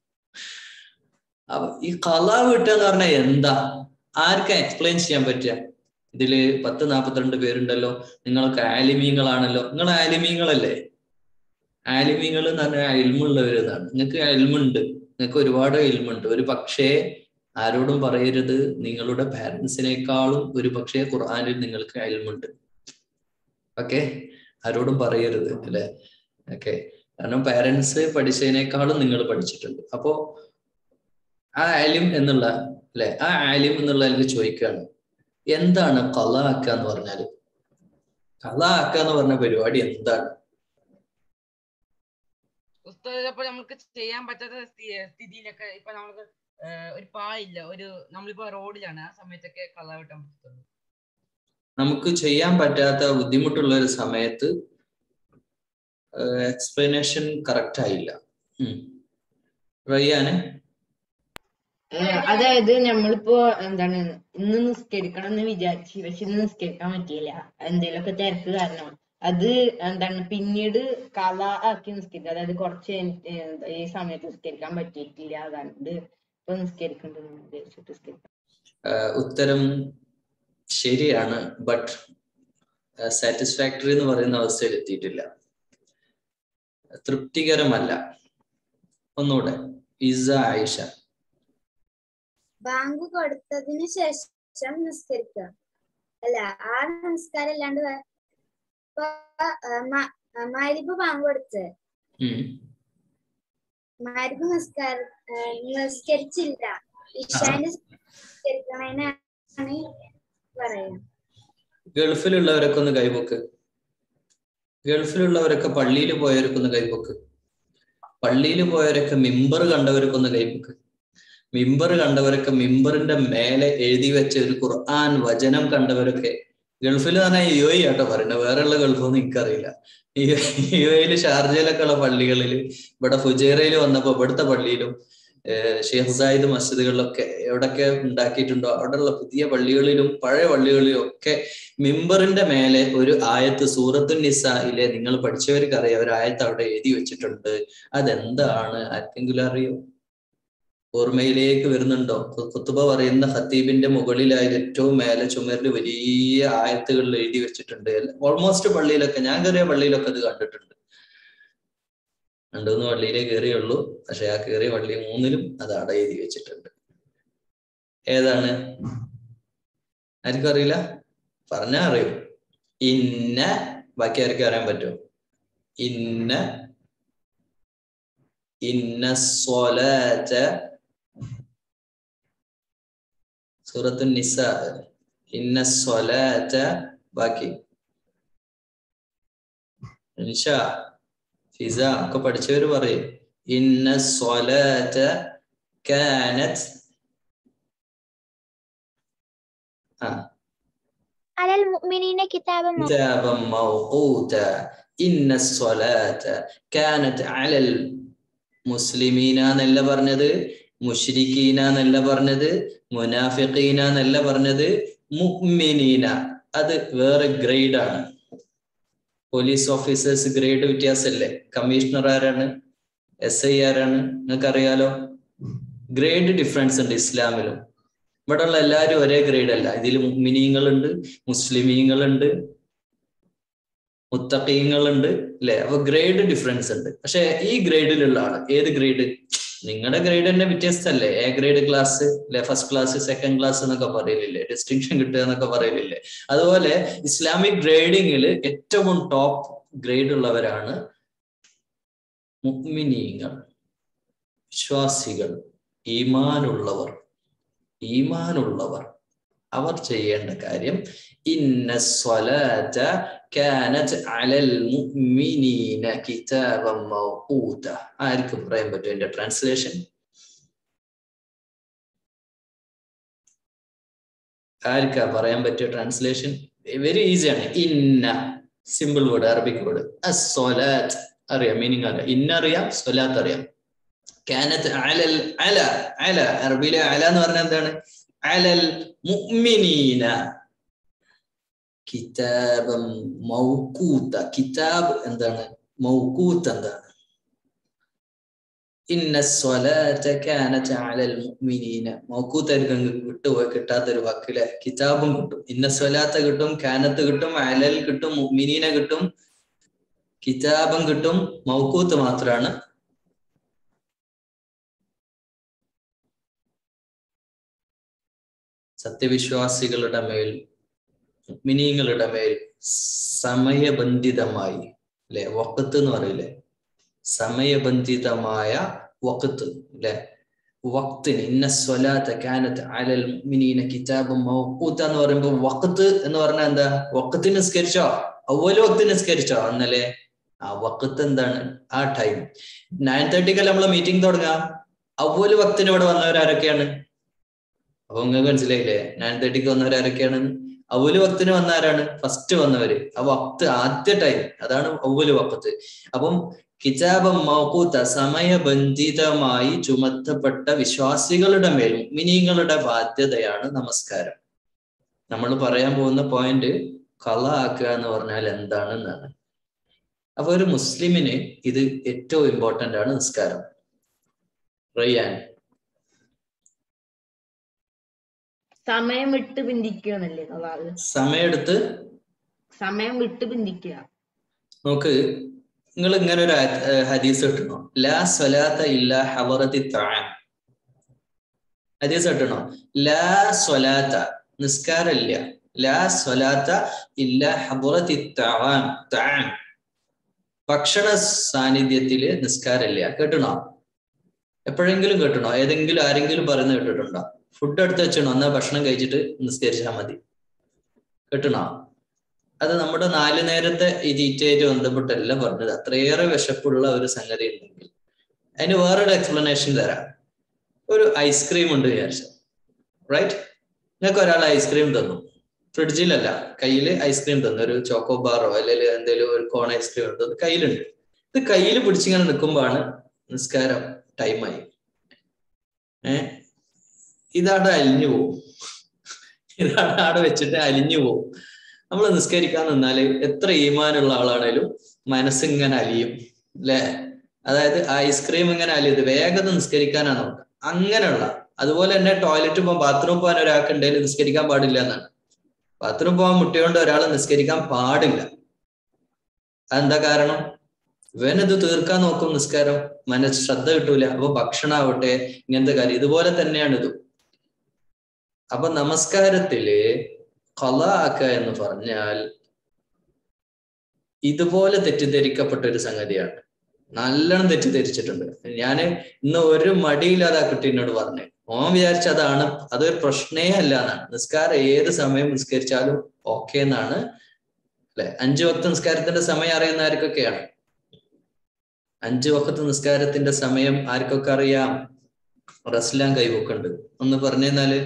അപ്പൊ ഈ കല വിട്ടുക എന്ന് പറഞ്ഞാൽ എന്താ ആർക്കാ എക്സ്പ്ലെയിൻ ചെയ്യാൻ പറ്റുക ഇതില് പത്ത് നാപ്പത്തിരണ്ട് പേരുണ്ടല്ലോ നിങ്ങളൊക്കെ ആലിമീങ്ങളാണല്ലോ നിങ്ങൾ ആലിമീങ്ങളല്ലേ ആലിമീങ്ങൾ എന്ന് പറഞ്ഞാൽ അയൽമുള്ളവരെന്നാണ് നിങ്ങൾക്ക് അയൽമുണ്ട് നിങ്ങൾക്ക് ഒരുപാട് അയൽമുണ്ട് ഒരു പക്ഷേ ആരോടും പറയരുത് നിങ്ങളുടെ പാരൻസിനേക്കാളും ഒരു പക്ഷേ ഖുർആാനിൽ നിങ്ങൾക്ക് അയൽമുണ്ട് ഓക്കെ ആരോടും പറയരുത് അല്ലെ ഓക്കെ കാരണം പാരൻസ് പഠിച്ചതിനേക്കാളും നിങ്ങൾ പഠിച്ചിട്ടുണ്ട് അപ്പോ ആ ആലിം എന്നുള്ള അല്ലെ ആ ആലിം എന്നുള്ള എനിക്ക് ചോദിക്കുകയാണ് എന്താണ് കല ആക്കുക എന്ന് പറഞ്ഞാല് കല ആക്കുക എന്ന് പറഞ്ഞ പരിപാടി എന്താണ് ഉസ്താദ് അപ്പൊ നമുക്ക് ചെയ്യാൻ പറ്റാത്ത സ്ഥി- സ്ഥിതിയിലൊക്കെ ഇപ്പൊ നമുക്ക് ഏഹ്, ഒരു പായില്ല ഒരു നമ്മളിപ്പോ റോഡിലാണ് ആ സമയത്തൊക്കെ കള വെട്ടാൻ പറ്റത്തുള്ളൂ നമുക്ക് ചെയ്യാൻ പറ്റാത്ത ബുദ്ധിമുട്ടുള്ള ഒരു സമയത്ത് എക്സ്പ്ലനേഷൻ കറക്റ്റ് ആയില്ല ഉം. റയ്യാന് ഏഹ് അതായത് നമ്മളിപ്പോ എന്താണ് ഇന്ന് നിസ്കരിക്കണം എന്ന് വിചാരിച്ചു പക്ഷെ ഇന്ന് നിസ്കരിക്കാൻ പറ്റിയില്ല എന്തെങ്കിലുമൊക്കെ തിരക്ക് കാരണം അത് എന്താണ് പിന്നീട് കല ആക്കി നിസ്കരിക്കുക അതായത് കുറച്ച് കഴിഞ്ഞിട്ട് എന്താ ഈ സമയത്ത് നിസ്കരിക്കാൻ പറ്റിയിട്ടില്ല അതുകൊണ്ട് ഇപ്പൊ നിസ്കരിക്കണ്ടെന്ന് വിചാരിച്ചിട്ട് നിസ്കരിക്കാം ആഹ് ഉത്തരം ശരിയാണ് ബട്ട് സാറ്റിസ്ഫാക്ടറി എന്ന് പറയുന്ന അവസ്ഥയിൽ എത്തിയിട്ടില്ല തൃപ്തികരമല്ല ഒന്നുകൂടെ ഇസ ആയിഷ ബാങ്ക് കൊടുത്തതിന് ശേഷം നിസ്കരിക്കുക അല്ല ആ നമസ്കാരം അല്ലാണ്ട് വേ- ഇപ്പൊ മാരിപ്പ് ബാങ്ക് കൊടുത്ത് ഉം. മാരിപ്പ് നിസ്കാര ആ, നിസ്കരിച്ചില്ല ഇഷാന്റെ നിസ്കരിക്കണേനാണ് പറയാം ഗൾഫിലുള്ളവരൊക്കെ ഒന്ന് കൈപൊക്ക് ഗൾഫിലുള്ളവരൊക്കെ പള്ളിയിൽ പോയവരൊക്കെ ഒന്ന് കൈപൊക്ക് പള്ളിയിൽ പോയവരൊക്കെ മിമ്പർ കണ്ടവരൊക്കെ ഒന്ന് കൈപൊക്ക് മിമ്പർ കണ്ടവരൊക്കെ മിമ്പറിന്റെ മേലെ എഴുതി വെച്ച ഒരു ഖുർആൻ വചനം കണ്ടവരൊക്കെ ഗൾഫിൽ തന്നെ യു എ ആട്ടോ പറയുന്നത് വേറെയുള്ള ഗൾഫൊന്നും എനിക്കറിയില്ല യു എയില് ഷാർജയിലൊക്കെ ഉള്ള പള്ളികളിൽ ഇവിടെ ഫുജൈറയിൽ വന്നപ്പോ ഇവിടുത്തെ പള്ളിയിലും ഏഹ് ഷെയ്ഖ് സായിദ് മസ്ജിദുകളിലൊക്കെ എവിടൊക്കെ ഉണ്ടാക്കിയിട്ടുണ്ടോ അവിടെയുള്ള പുതിയ പള്ളികളിലും പഴയ പള്ളികളിലും ഒക്കെ മിമ്പറിന്റെ മേലെ ഒരു ആയത്ത് സൂറത്തുൻ നിസായിലെ നിങ്ങൾ പഠിച്ചവർക്ക് അറിയാം ഒരു ആയത്ത് അവിടെ എഴുതി വെച്ചിട്ടുണ്ട് അതെന്താണ് ആർക്കെങ്കിലും അറിയോ ഓർമ്മയിലേക്ക് വരുന്നുണ്ടോ ഖു- ഖുത്ബ പറയുന്ന ഖത്തീബിന്റെ മുകളിലായി ഏറ്റവും മേലെ ചുമരിൽ വലിയ ആയത്തുകളിൽ എഴുതി വെച്ചിട്ടുണ്ട് ഓൾമോസ്റ്റ് പള്ളിയിലൊക്കെ ഞാൻ കയറിയ പള്ളിയിലൊക്കെ അത് കണ്ടിട്ടുണ്ട് രണ്ടുമൂന്ന് പള്ളിയിലേ കയറിയുള്ളൂ പക്ഷെ ആ കയറിയ പള്ളി മൂന്നിലും അത് അട എഴുതി വെച്ചിട്ടുണ്ട് ഏതാണ് ആർക്കും അറിയില്ല പറഞ്ഞാ അറിയും ഇന്ന ബാക്കി ആർക്കും അറിയാൻ പറ്റുമോ ഇന്ന ഇന്ന സ്വലാറ്റ സൂറത്തു നിസ ഇന്ന സ്വലാറ്റ ബാക്കി ഇൻഷ ഫിസ ഒക്കെ പഠിച്ചവര് പറയും ഇന്ന സ്വലാറ്റ കാനത്ത് ആ على المؤمنين كتابا موقوتا كتابا موقوتا إن الصلاة كانت على المسلمين എന്നല്ല പറഞ്ഞത് മുഷ്രിഖീന എന്നല്ല പറഞ്ഞത് മുനാഫിഖീന എന്നല്ല പറഞ്ഞത് മുഅ്മിനീന അത് വേറെ ഗ്രേഡ് ആണ് പോലീസ് ഓഫീസേഴ്സ് ഗ്രേഡ് വ്യത്യാസമല്ലേ കമ്മീഷണർ ആരാണ് എസ് ഐ ആരാണ് നിങ്ങൾക്ക് അറിയാലോ ഗ്രേഡ് ഡിഫറൻസ് ഉണ്ട് ഇസ്ലാമിലും ഇവിടെ ഉള്ള എല്ലാവരും ഒരേ ഗ്രേഡ് അല്ല ഇതിൽ മുഅ്മിനീങ്ങളുണ്ട് മുസ്ലിമീങ്ങളുണ്ട് മുത്തഖീങ്ങളുണ്ട് അല്ലെ അപ്പൊ ഗ്രേഡ് ഡിഫറൻസ് ഉണ്ട് പക്ഷെ ഈ ഗ്രേഡിലുള്ള ആള് ഏത് ഗ്രേഡ് നിങ്ങളുടെ ഗ്രേഡ് തന്നെ വ്യത്യസ്തമല്ലേ എ ഗ്രേഡ് ക്ലാസ് അല്ലെ ഫസ്റ്റ് ക്ലാസ് സെക്കൻഡ് ക്ലാസ് എന്നൊക്കെ പറയലില്ലേ ഡിസ്റ്റിങ്ഷൻ കിട്ടുക എന്നൊക്കെ പറയലില്ലേ അതുപോലെ ഇസ്ലാമിക് ഗ്രേഡിങ്ങിൽ ഏറ്റവും ടോപ്പ് ഗ്രേഡ് ഉള്ളവരാണ് മുഅ്മിനീങ്ങൾ വിശ്വാസികൾ ഈമാനുള്ളവർ ഈമാനുള്ളവർ അവർ ചെയ്യേണ്ട കാര്യം ഇന്ന സ്വലാത്ത കാനത്ത് അലൽ മുഅ്മിനീന കിതാബൻ മൗഖൂത ആർക്കും പറയാൻ പറ്റും എന്റെ ട്രാൻസ്ലേഷൻ ആർക്കാ പറയാൻ പറ്റിയ ട്രാൻസ്ലേഷൻ വെരി ഈസിയാണ് ഇന്ന സിമ്പിൾ വേർഡ് അറബിക് വേർഡ് അസ്വലാത്ത് അറിയാം മീനിങ് അറിയാം ഇന്ന അറിയാം സ്വലാത്ത് അറിയാം കാനത്ത് അലൽ അല അല അറബിയിലെ അല എന്ന് പറഞ്ഞാൽ എന്താണ് അലൽ മുഅ്മിനീന കിതാബം മൗക്കൂത്ത കിതാബ് എന്താണ് മൗക്കൂത്ത് എന്താണ് ഇന്ന സ്വലാത്ത കാനത്ത് അലൽ മുഅ്മിനീന മൗക്കൂത്തായിരിക്കും വിട്ടുപോയി കിട്ടാത്തൊരു വാക്കിലെ കിതാബും കിട്ടും ഇന്ന സ്വലാത്ത കിട്ടും കാനത്ത് കിട്ടും അലൽ കിട്ടും മുഅ്മിനീന കിട്ടും കിതാബം കിട്ടും മൗക്കൂത്ത് മാത്രമാണ് സത്യവിശ്വാസികളുടെ മേൽ മിനിങ്ങളുടെ മേൽ സമയബന്ധിതമായി അല്ലെ വക്കത്ത് എന്ന് പറയില്ലേ സമയബന്ധിതമായ വക്കത്ത് അല്ലെ വക്തിന് ഇന്ന സ്വലാത്ത കാനത്ത് അലൽ മിനീന കിതാബും മൗക്കൂത്ത എന്ന് പറയുമ്പോൾ വക്കത്ത് എന്ന് പറഞ്ഞാൽ എന്താ വക്കത്തിന് നിസ്കരിച്ചോ അവല് വക്ത് നിസ്കരിച്ചോ എന്നല്ലേ ആ വക്കത്ത് എന്താണ് ആ ടൈം നയൻ തേർട്ടിക്കല്ല നമ്മളെ മീറ്റിംഗ് തുടങ്ങാം അവല് വക്തിന് ഇവിടെ വന്നവരാരൊക്കെയാണ് അപ്പൊ നിങ്ങൾക്ക് മനസ്സിലായില്ലേ നയൻ തേർട്ടിക്ക് വന്നവരാരൊക്കെയാണ് അവല് വക്തിന് വന്ന ആരാണ് ഫസ്റ്റ് വന്നവര് ആ വക്ത് ആദ്യ ടൈം അതാണ് അവല് വക്കത്ത് അപ്പം കിതാബം മൗക്കൂത്ത സമയബന്ധിതമായി ചുമത്തപ്പെട്ട വിശ്വാസികളുടെ മേൽ മിനിങ്ങളുടെ ബാധ്യതയാണ് നമസ്കാരം നമ്മൾ പറയാൻ പോകുന്ന പോയിന്റ് കള ആക്കുക എന്ന് പറഞ്ഞാൽ എന്താണെന്നാണ് അപ്പൊ ഒരു മുസ്ലിമിന് ഇത് ഏറ്റവും ഇമ്പോർട്ടന്റ് ആണ് നിസ്കാരം റയ്യാൻ സമയം വിട്ട് പിന്തിക്കുക എന്നല്ലേ അതായത് സമയെടുത്ത് സമയം വിട്ട് പിന്തിക്കുക നോക്ക് നിങ്ങൾ ഇങ്ങനെ ഒരു ആയ- ഏർ ഹദീസ് കിട്ടണോ ലാ സ്വലാത്ത ഇല്ല ഹവറത്തി താൻ ഹദീസ് കിട്ടണോ ലാ സ്വലാത്ത നിസ്കാരമില്ല ലാ സ്വലാത്ത ഇല്ല ഹബറത്തി താൻ താൻ ഭക്ഷണ സാന്നിധ്യത്തില് നിസ്കാരമില്ല കേട്ടണോ എപ്പോഴെങ്കിലും കേട്ടണോ ഏതെങ്കിലും ആരെങ്കിലും പറയുന്നത് കേട്ടിട്ടുണ്ടോ ഫുഡ് എടുത്ത് വെച്ചണോ എന്നാ ഭക്ഷണം കഴിച്ചിട്ട് നിസ്കരിച്ചാൽ മതി കേട്ടണോ അത് നമ്മുടെ നാല് നേരത്തെ ഈ തീറ്റയായിട്ട് ബന്ധപ്പെട്ടല്ല പറഞ്ഞത് അത്രയേറെ വിശപ്പുള്ള ഒരു സംഗതി ഉണ്ടെങ്കിൽ അതിന് വേറൊരു എക്സ്പ്ലനേഷൻ തരാം ഒരു ഐസ്ക്രീം ഉണ്ട് വിചാരിച്ചു റൈറ്റ് നിങ്ങൾക്ക് ഒരാൾ ഐസ്ക്രീം തന്നു ഫ്രിഡ്ജിലല്ല കയ്യിൽ ഐസ്ക്രീം തന്നു ഒരു ചോക്കോ ബാറോ അല്ലെങ്കിൽ എന്തെങ്കിലും ഒരു കോൺ ഐസ്ക്രീം തന്നു കയ്യിലുണ്ട് ഇത് കയ്യിൽ പിടിച്ചിങ്ങനെ നിൽക്കുമ്പോഴാണ് നിസ്കാരം ടൈമായി ഏ ഇതാടെ അലിഞ്ഞു പോവും ഇതാടെ ആടെ വെച്ചിട്ട് അലിഞ്ഞു പോവും നമ്മൾ നിസ്കരിക്കാൻ നിന്നാല് എത്ര ഈമാനുള്ള ആളാണേലും മനസ്സിങ്ങനെ അലിയും അല്ലെ അതായത് ഐസ്ക്രീം ഇങ്ങനെ അലിയത് വേഗത നിസ്കരിക്കാനാണ് നോക്കുക അങ്ങനെയുള്ള അതുപോലെ തന്നെ ടോയ്ലറ്റ് പോകാൻ ബാത്റൂം പോകാൻ ഒരാൾക്ക് ഉണ്ടെങ്കിൽ നിസ്കരിക്കാൻ പാടില്ല എന്നാണ് ബാത്റൂം പോകാൻ മുട്ടിയോണ്ട് ഒരാൾ നിസ്കരിക്കാൻ പാടില്ല അതെന്താ കാരണം ഇവനത് തീർക്കാൻ നോക്കും നിസ്കാരം മനസ്സ് ശ്രദ്ധ കിട്ടൂല അപ്പൊ ഭക്ഷണാവട്ടെ ഇങ്ങനത്തെ കാര്യം ഇതുപോലെ തന്നെയാണ് ഇതും അപ്പൊ നമസ്കാരത്തില് കൊല ആക്കുക എന്ന് പറഞ്ഞാൽ ഇതുപോലെ തെറ്റിദ്ധരിക്കപ്പെട്ട ഒരു സംഗതിയാണ് നല്ലോണം തെറ്റിദ്ധരിച്ചിട്ടുണ്ട് ഞാൻ ഇന്ന് ഒരു മടിയില്ലാതെ ആ കുട്ടി എന്നോട് പറഞ്ഞു ഓൻ വിചാരിച്ച അതാണ് അതൊരു പ്രശ്നേ അല്ല എന്നാണ് നിസ്കാരം ഏത് സമയം നിസ്കരിച്ചാലും ഓക്കെ എന്നാണ് അല്ലെ അഞ്ചു വക്ത നിസ്കാരത്തിന്റെ സമയം അറിയുന്ന ആർക്കൊക്കെയാണ് അഞ്ചു വക്കത്ത് നിസ്കാരത്തിന്റെ സമയം ആർക്കൊക്കെ അറിയാം റസ്ലാൻ കൈവക്കുണ്ട് ഒന്ന് പറഞ്ഞാല്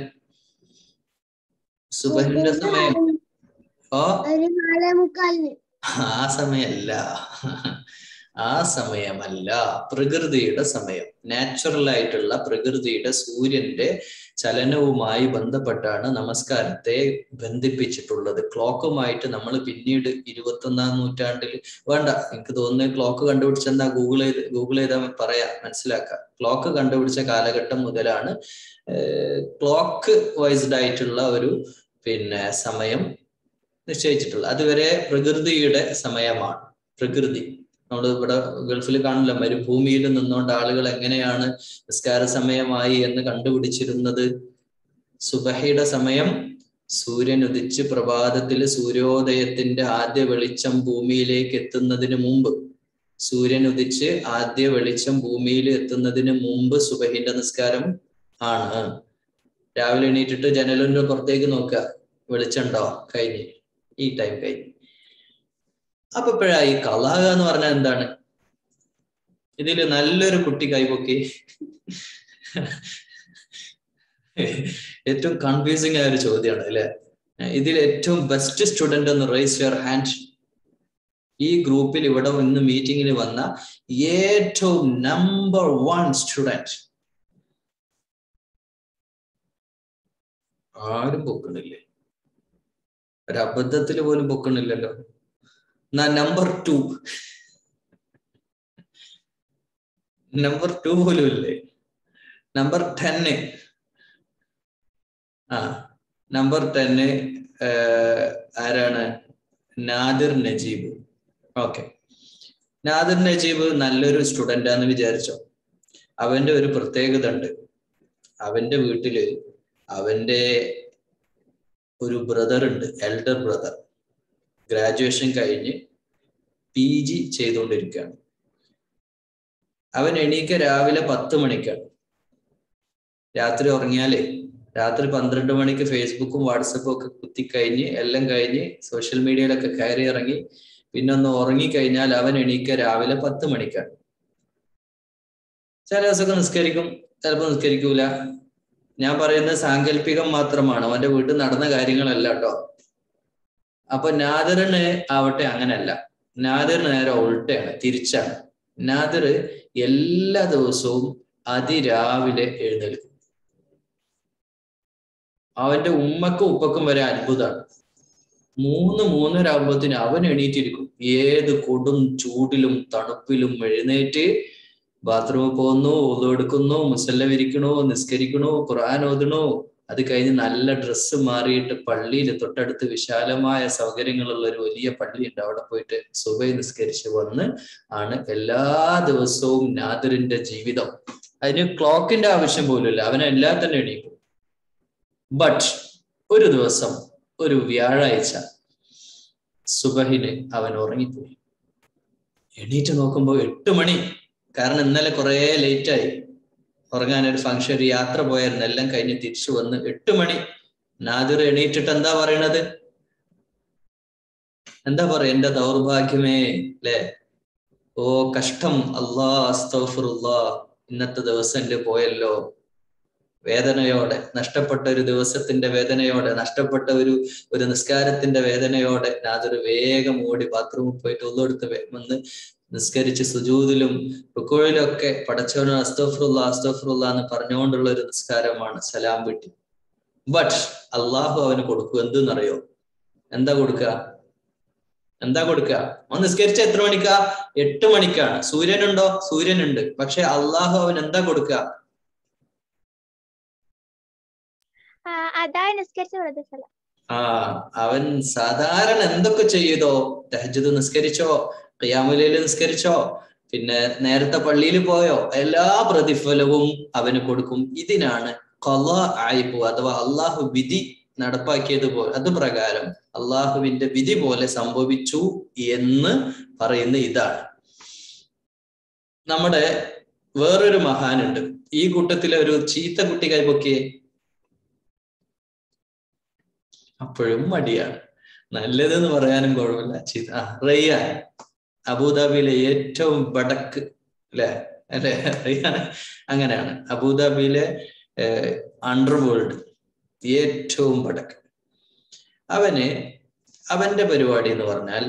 സുബഹിന്റെ സമയം ഓ ഒരു നാലേ മുക്കാലിന് ആ സമയമല്ല ആ സമയമല്ല പ്രകൃതിയുടെ സമയം നാച്ചുറൽ ആയിട്ടുള്ള പ്രകൃതിയുടെ സൂര്യന്റെ ചലനവുമായി ബന്ധപ്പെട്ടാണ് നമസ്കാരത്തെ ബന്ധിപ്പിച്ചിട്ടുള്ളത് ക്ലോക്കുമായിട്ട് നമ്മൾ പിന്നീട് ഇരുപത്തൊന്നാം നൂറ്റാണ്ടിൽ വേണ്ട എനിക്ക് തോന്നുന്നു ക്ലോക്ക് കണ്ടുപിടിച്ചെന്നാ ഗൂഗിൾ ചെയ്ത് ഗൂഗിൾ ചെയ്താൽ പറയാം മനസ്സിലാക്കാം ക്ലോക്ക് കണ്ടുപിടിച്ച കാലഘട്ടം മുതലാണ് ക്ലോക്ക് വൈസ്ഡ് ആയിട്ടുള്ള ഒരു പിന്നെ സമയം നിശ്ചയിച്ചിട്ടുള്ളത് അതുവരെ പ്രകൃതിയുടെ സമയമാണ് പ്രകൃതി നമ്മൾ ഇവിടെ ഗൾഫിൽ കാണില്ല മരുഭൂമിയിൽ നിന്നുകൊണ്ട് ആളുകൾ എങ്ങനെയാണ് നിസ്കാര സമയമായി എന്ന് കണ്ടുപിടിച്ചിരുന്നത് സുബഹയുടെ സമയം സൂര്യൻ ഉദിച്ച് പ്രഭാതത്തിൽ സൂര്യോദയത്തിന്റെ ആദ്യ വെളിച്ചം ഭൂമിയിലേക്ക് എത്തുന്നതിന് മുമ്പ് സൂര്യൻ ഉദിച്ച് ആദ്യ വെളിച്ചം ഭൂമിയിൽ എത്തുന്നതിന് മുമ്പ് സുബഹിന്റെ നിസ്കാരം ആണ് രാവിലെ എണീറ്റിട്ട് ജനലിന്റെ പുറത്തേക്ക് നോക്കുക വെളിച്ചമുണ്ടോ കഴിഞ്ഞ് ഈ ടൈം കഴിഞ്ഞ് അപ്പൊ ഇപ്പോഴാ ഈ കലാക എന്ന് പറഞ്ഞാൽ എന്താണ് ഇതിൽ നല്ലൊരു കുട്ടി കൈപൊക്കി ഏറ്റവും കൺഫ്യൂസിങ് ആയ ഒരു ചോദ്യമാണ് അല്ലെ ഇതിൽ ഏറ്റവും ബെസ്റ്റ് സ്റ്റുഡന്റ് എന്ന് റൈസ് യുവർ ഹാൻഡ് ഈ ഗ്രൂപ്പിൽ ഇവിടെ ഇന്ന് മീറ്റിങ്ങിന് വന്ന ഏറ്റവും നമ്പർ വൺ സ്റ്റുഡന്റ് ആരും പൊക്കണില്ലേ ഒരു അബദ്ധത്തിൽ പോലും പൊക്കണില്ലല്ലോ എന്നാ നമ്പർ ടു നമ്പർ ടു പോലും ഇല്ലേ നമ്പർ ടെന്ന് ആ നമ്പർ ടെന്ന് ആരാണ് നാദിർ നജീബ് ഓക്കെ നാദിർ നജീബ് നല്ലൊരു സ്റ്റുഡന്റ് ആന്ന് വിചാരിച്ചോ അവന്റെ ഒരു പ്രത്യേകത ഉണ്ട് അവന്റെ വീട്ടില് അവന്റെ ഒരു ബ്രദർ ഉണ്ട് എൽഡർ ബ്രദർ ഗ്രാജുവേഷൻ കഴിഞ്ഞ് പി ജി ചെയ്തുകൊണ്ടിരിക്കുകയാണ് അവൻ എണീക്ക രാവിലെ പത്ത് മണിക്കാണ് രാത്രി ഉറങ്ങിയാലേ രാത്രി പന്ത്രണ്ട് മണിക്ക് ഫേസ്ബുക്കും വാട്സപ്പും ഒക്കെ കുത്തിക്കഴിഞ്ഞ് എല്ലാം കഴിഞ്ഞ് സോഷ്യൽ മീഡിയയിലൊക്കെ കയറി ഇറങ്ങി പിന്നെ ഒന്ന് ഉറങ്ങിക്കഴിഞ്ഞാൽ അവൻ എണീക്ക രാവിലെ പത്ത് മണിക്കാണ് ചില ദിവസമൊക്കെ നിസ്കരിക്കും ചിലപ്പോൾ നിസ്കരിക്കൂല ഞാൻ പറയുന്നത് സാങ്കല്പികം മാത്രമാണ് അവന്റെ വീട്ടിൽ നടന്ന കാര്യങ്ങളല്ല കേട്ടോ അപ്പൊ നാദിറിന് ആവട്ടെ അങ്ങനല്ല നാദിറിന് നേരെ ഉൾട്ടയാണ് തിരിച്ചാണ് നാദിർ എല്ലാ ദിവസവും അതിരാവിലെ എഴുന്നേൽക്കും അവന്റെ ഉമ്മക്കും ഉപ്പക്കും വരെ അത്ഭുതമാണ് മൂന്ന് മൂന്നര ആകുമ്പോഴത്തിന് അവൻ എണീറ്റിരിക്കും ഏത് കൊടും ചൂടിലും തണുപ്പിലും എഴുന്നേറ്റ് ബാത്റൂമിൽ പോകുന്നു ഒതു എടുക്കുന്നു മുസല്ല വിരിക്കണു നിസ്കരിക്കണു ഖുർആൻ ഓതണു അത് കഴിഞ്ഞ് നല്ല ഡ്രസ്സ് മാറിയിട്ട് പള്ളിയിൽ തൊട്ടടുത്ത് വിശാലമായ സൗകര്യങ്ങളുള്ള ഒരു വലിയ പള്ളിയുണ്ട് അവിടെ പോയിട്ട് സുബൈ നിസ്കരിച്ച് വന്ന് ആണ് എല്ലാ ദിവസവും നാദിറിന്റെ ജീവിതം അതിന് ക്ലോക്കിന്റെ ആവശ്യം പോലുമില്ല അവൻ എല്ലാ തന്നെ എണീക്കും ബട്ട് ഒരു ദിവസം ഒരു വ്യാഴാഴ്ച സുബഹിന് അവൻ ഉറങ്ങിപ്പോയി എണീറ്റ് നോക്കുമ്പോൾ എട്ട് മണി കാരണം ഇന്നലെ കുറെ ലേറ്റ് ആയി ഉറങ്ങാൻ ഒരു ഫംഗ്ഷൻ ഒരു യാത്ര പോയായിരുന്നു എല്ലാം കഴിഞ്ഞ് തിരിച്ചു വന്ന് എട്ട് മണി നാദിർ എണീറ്റിട്ട് എന്താ പറയണത് എന്താ പറയാ എന്റെ ദൗർഭാഗ്യമേ അല്ലേ ഓ കഷ്ടം അള്ളാ അസ്തഫുറുല്ലാ ഇന്നത്തെ ദിവസം എന്റെ പോയല്ലോ വേദനയോടെ നഷ്ടപ്പെട്ട ഒരു ദിവസത്തിന്റെ വേദനയോടെ നഷ്ടപ്പെട്ട ഒരു ഒരു നിസ്കാരത്തിന്റെ വേദനയോടെ നാദർ വേഗം ഓടി ബാത്റൂമിൽ പോയിട്ട് ഒന്നെടുത്ത് വന്ന് നിസ്കരിച്ച് സുജൂതിലും റുക്കോയിലൊക്കെ പടച്ചവന് അസ്തഫറുല്ല അസ്തഫറുല്ല എന്ന് പറഞ്ഞുകൊണ്ടുള്ള ഒരു നിസ്കാരമാണ് സലാം വിട്ടി ബട്ട് അള്ളാഹു അവന് കൊടുക്കും എന്തെന്നറിയോ എന്താ കൊടുക്കുക എന്താ കൊടുക്കുക അവൻ നിസ്കരിച്ച എത്ര മണിക്കാ എട്ട് മണിക്കാണ് സൂര്യനുണ്ടോ സൂര്യനുണ്ട് പക്ഷെ അള്ളാഹു അവൻ എന്താ കൊടുക്കുക ആ, അതായി നിസ്കരിച്ച പ്രതിഫലം ആ അവൻ സാധാരണ എന്തൊക്കെ ചെയ്തോ തഹജ്ജുദ് നിസ്കരിച്ചോ ഖിയാമുലയിൽ നിസ്കരിച്ചോ പിന്നെ നേരത്തെ പള്ളിയിൽ പോയോ എല്ലാ പ്രതിഫലവും അവന് കൊടുക്കും ഇതിനാണ് ഖല ആയിപ്പോ അഥവാ അള്ളാഹു വിധി നടപ്പാക്കിയത് പോലെ അത് പ്രകാരം അള്ളാഹുവിന്റെ വിധി പോലെ സംഭവിച്ചു എന്ന് പറയുന്ന ഇതാണ് നമ്മുടെ വേറൊരു മഹാനുണ്ട് ഈ കൂട്ടത്തിലെ ഒരു ചീത്ത കുട്ടി കൈപൊക്കിയേ അപ്പോഴും മടിയാണ് നല്ലതെന്ന് പറയാനും കുഴപ്പമില്ല ചീത്ത ആ റയ്യാൻ അബുദാബിയിലെ ഏറ്റവും വടക്ക് അല്ലെ അല്ലെ റയ്യാൻ അങ്ങനെയാണ് അബുദാബിയിലെ അണ്ടർ വേൾഡ് ഏറ്റവും വടക്ക് അവന് അവന്റെ പരിപാടി എന്ന് പറഞ്ഞാൽ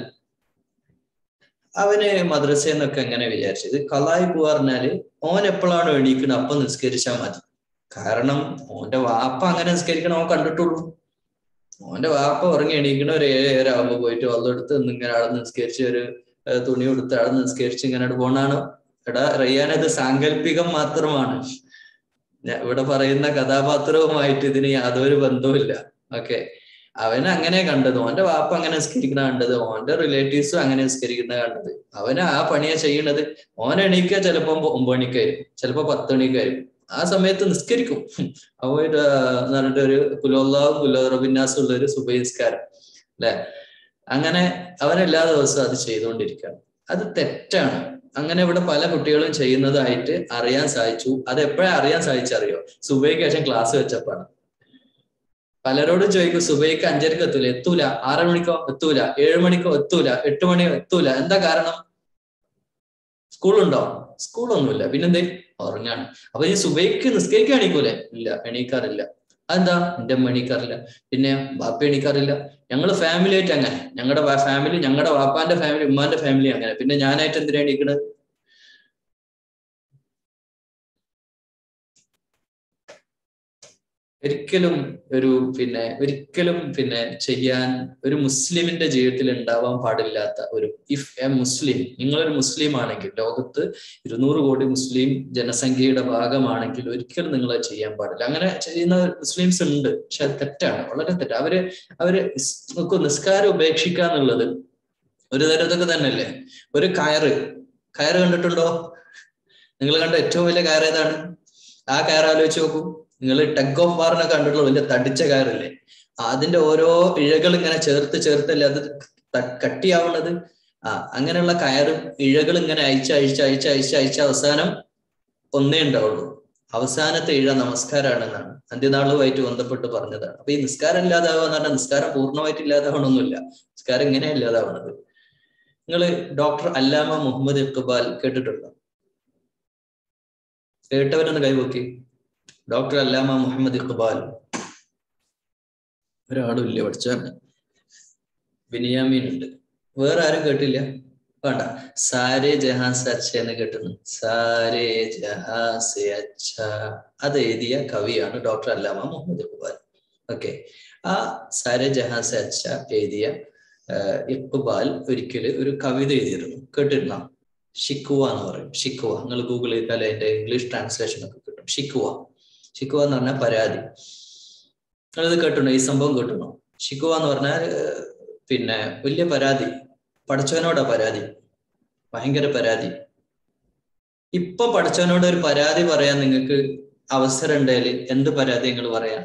അവന് മദ്രസയിൽ നിന്നൊക്കെ എങ്ങനെ വിചാരിച്ചത് കലായി പോവാറിഞ്ഞാല് ഓൻ എപ്പോഴാണോ എണീക്കുന്നത് അപ്പൊ നിസ്കരിച്ചാൽ മതി കാരണം ഓന്റെ വാപ്പ അങ്ങനെ നിസ്കരിക്കണം ഓൻ കണ്ടിട്ടുള്ളൂ ഓന്റെ വാപ്പ ഉറങ്ങി എണീക്കണ ഒരു ഏഴര ആകുമ്പോ പോയിട്ട് വന്നെടുത്ത് ഇങ്ങനെ അവിടെ നിസ്കരിച്ച് ഒരു ഏഹ് തുണി കൊടുത്ത് അവിടെ നിസ്കരിച്ച് ഇങ്ങനെ അവിടെ പോണാണ് എടാ റയ്യാനത് സാങ്കല്പികം മാത്രമാണ് ഞാൻ ഇവിടെ പറയുന്ന കഥാപാത്രവുമായിട്ട് ഇതിന് യാതൊരു ബന്ധവുമില്ല ഓക്കെ അവന് അങ്ങനെ കണ്ടത് ഓന്റെ വാപ്പ അങ്ങനെ നിസ്കരിക്കുന്ന കണ്ടത് ഓന്റെ റിലേറ്റീവ്സും അങ്ങനെ നിസ്കരിക്കുന്ന കണ്ടത് അവന് ആ പണിയാ ചെയ്യണത് ഓൻ എണീക്കുക ചിലപ്പോ ഒമ്പത് മണിക്കായിരിക്കും ചിലപ്പോ പത്ത് മണിക്കായിരിക്കും ആ സമയത്ത് നിസ്കരിക്കും അവ എന്ന് പറഞ്ഞിട്ട് ഒരു കുലോല്ലാവും കുലോറബിന്നാസും ഉള്ള ഒരു സുബഹിസ്കാരം അല്ലെ അങ്ങനെ അവൻ എല്ലാ ദിവസവും അത് ചെയ്തുകൊണ്ടിരിക്കുകയാണ് അത് തെറ്റാണ് അങ്ങനെ ഇവിടെ പല കുട്ടികളും ചെയ്യുന്നതായിട്ട് അറിയാൻ സാധിച്ചു അത് എപ്പോഴാ അറിയാൻ സാധിച്ചറിയോ സുബൈക്ക് ശേഷം ക്ലാസ് വെച്ചപ്പാണ് പലരോടും ചോദിക്കും സുബൈക്ക് അഞ്ചരക്ക് എത്തൂല എത്തൂല ആറ് മണിക്കോ എത്തൂല ഏഴ് മണിക്കോ എത്തൂല എട്ട് മണിയോ എത്തൂല എന്താ കാരണം സ്കൂളുണ്ടോ സ്കൂളൊന്നുമില്ല പിന്നെന്തേ ഉറങ്ങാണ് അപ്പൊ ഈ സുബൈക്ക് നിസ്കരിക്കാൻ എണീക്കൂലേ ഇല്ല എണീക്കാറില്ല അതെന്താ എന്റെ അമ്മ എണീക്കാറില്ല പിന്നെ ബാപ്പ എണീക്കാറില്ല ഞങ്ങള് ഫാമിലി ആയിട്ട് അങ്ങനെ ഞങ്ങളുടെ ഫാമിലി ഞങ്ങളുടെ വാപ്പാന്റെ ഫാമിലി ഉമ്മാന്റെ ഫാമിലി അങ്ങനെ പിന്നെ ഞാനായിട്ട് എന്തിനാ എണീക്കണത് ഒരിക്കലും ഒരു പിന്നെ ഒരിക്കലും പിന്നെ ചെയ്യാൻ ഒരു മുസ്ലിമിന്റെ ജീവിതത്തിൽ ഉണ്ടാവാൻ പാടില്ലാത്ത ഒരു ഇഫ് എ മുസ്ലിം നിങ്ങളൊരു മുസ്ലിം ആണെങ്കിൽ ലോകത്ത് ഇരുന്നൂറ് കോടി മുസ്ലിം ജനസംഖ്യയുടെ ഭാഗമാണെങ്കിൽ ഒരിക്കലും നിങ്ങൾ അത് ചെയ്യാൻ പാടില്ല അങ്ങനെ ചെയ്യുന്ന മുസ്ലിംസ് ഉണ്ട് പക്ഷെ അത് തെറ്റാണ് വളരെ തെറ്റാണ് അവര് അവര് സ് നോക്കൂ നിസ്കാരം ഉപേക്ഷിക്കുക എന്നുള്ളത് ഒരു തരത്തൊക്കെ തന്നെയല്ലേ ഒരു കയറ് കയറ് കണ്ടിട്ടുണ്ടോ നിങ്ങൾ കണ്ട ഏറ്റവും വലിയ കയറ് ഏതാണ് ആ കയറ് ആലോചിച്ച് നോക്കൂ നിങ്ങൾ ടഗ് ഓഫ് വാറിനെ കണ്ടിട്ടുള്ള വലിയ തടിച്ച കയറില്ലേ അതിന്റെ ഓരോ ഇഴകൾ ഇങ്ങനെ ചേർത്ത് ചേർത്തല്ലേ അത് ത- കട്ടിയാവുന്നത് ആ അങ്ങനെയുള്ള കയറും ഇഴകൾ ഇങ്ങനെ അയച്ച് അയച്ച് അയച്ച് അയച്ച് അയച്ച് അവസാനം ഒന്നേ ഉണ്ടാവുള്ളൂ അവസാനത്തെ ഇഴ നമസ്കാരമാണെന്നാണ് അന്ത്യനാളുമായിട്ട് ബന്ധപ്പെട്ട് പറഞ്ഞതാണ് അപ്പൊ ഈ നിസ്കാരം ഇല്ലാതാവുക എന്ന് പറഞ്ഞാൽ നിസ്കാരം പൂർണ്ണമായിട്ട് ഇല്ലാതാവണമെന്നില്ല നിസ്കാരം എങ്ങനെയാ ഇല്ലാതാവണത് നിങ്ങൾ ഡോക്ടർ അല്ലാമ മുഹമ്മദ് ഇഖ്ബാൽ കേട്ടിട്ടുണ്ടോ കേട്ടവരൊന്ന് കൈവക്കി ഡോക്ടർ അല്ലാമ മുഹമ്മദ് ഇഖ്ബാൽ ഒരാളും ഇല്ല പഠിച്ചാണ് ബിനിയാമീൻ ഉണ്ട് വേറെ ആരും കേട്ടില്ല വേണ്ട സാരേ ജഹാൻ സെ അച്ഛ എന്ന് കേട്ടുന്നു സാരേ ജഹാ സെ അച്ഛ അത് എഴുതിയ കവിയാണ് ഡോക്ടർ അല്ലാമ മുഹമ്മദ് ഇഖ്ബാൽ ഓക്കെ ആ സാരേ ജഹാൻ സെ അച്ഛ എഴുതിയ ആഹ്, ഇഖ്ബാൽ ഒരിക്കല് ഒരു കവിത എഴുതിയിരുന്നു കേട്ടിരുന്നോ ഷിക്കുവ എന്ന് പറയും ഷിക്കുവ നിങ്ങൾ ഗൂഗിൾ ചെയ്താൽ അതിന്റെ ഇംഗ്ലീഷ് ട്രാൻസ്ലേഷൻ ഒക്കെ കിട്ടും ഷിക്കുവ ഷിക്കുവ എന്ന് പറഞ്ഞാൽ പരാതി നിങ്ങളിത് കേട്ടുണ്ടോ ഈ സംഭവം കേട്ടുണ്ടോ ഷിക്കുവ എന്ന് പറഞ്ഞാൽ ഏഹ്, പിന്നെ വലിയ പരാതി പഠിച്ചവനോടാ പരാതി ഭയങ്കര പരാതി ഇപ്പൊ പഠിച്ചവനോട് ഒരു പരാതി പറയാൻ നിങ്ങൾക്ക് അവസരം ഉണ്ടെങ്കിൽ എന്ത് പരാതി നിങ്ങൾ പറയാം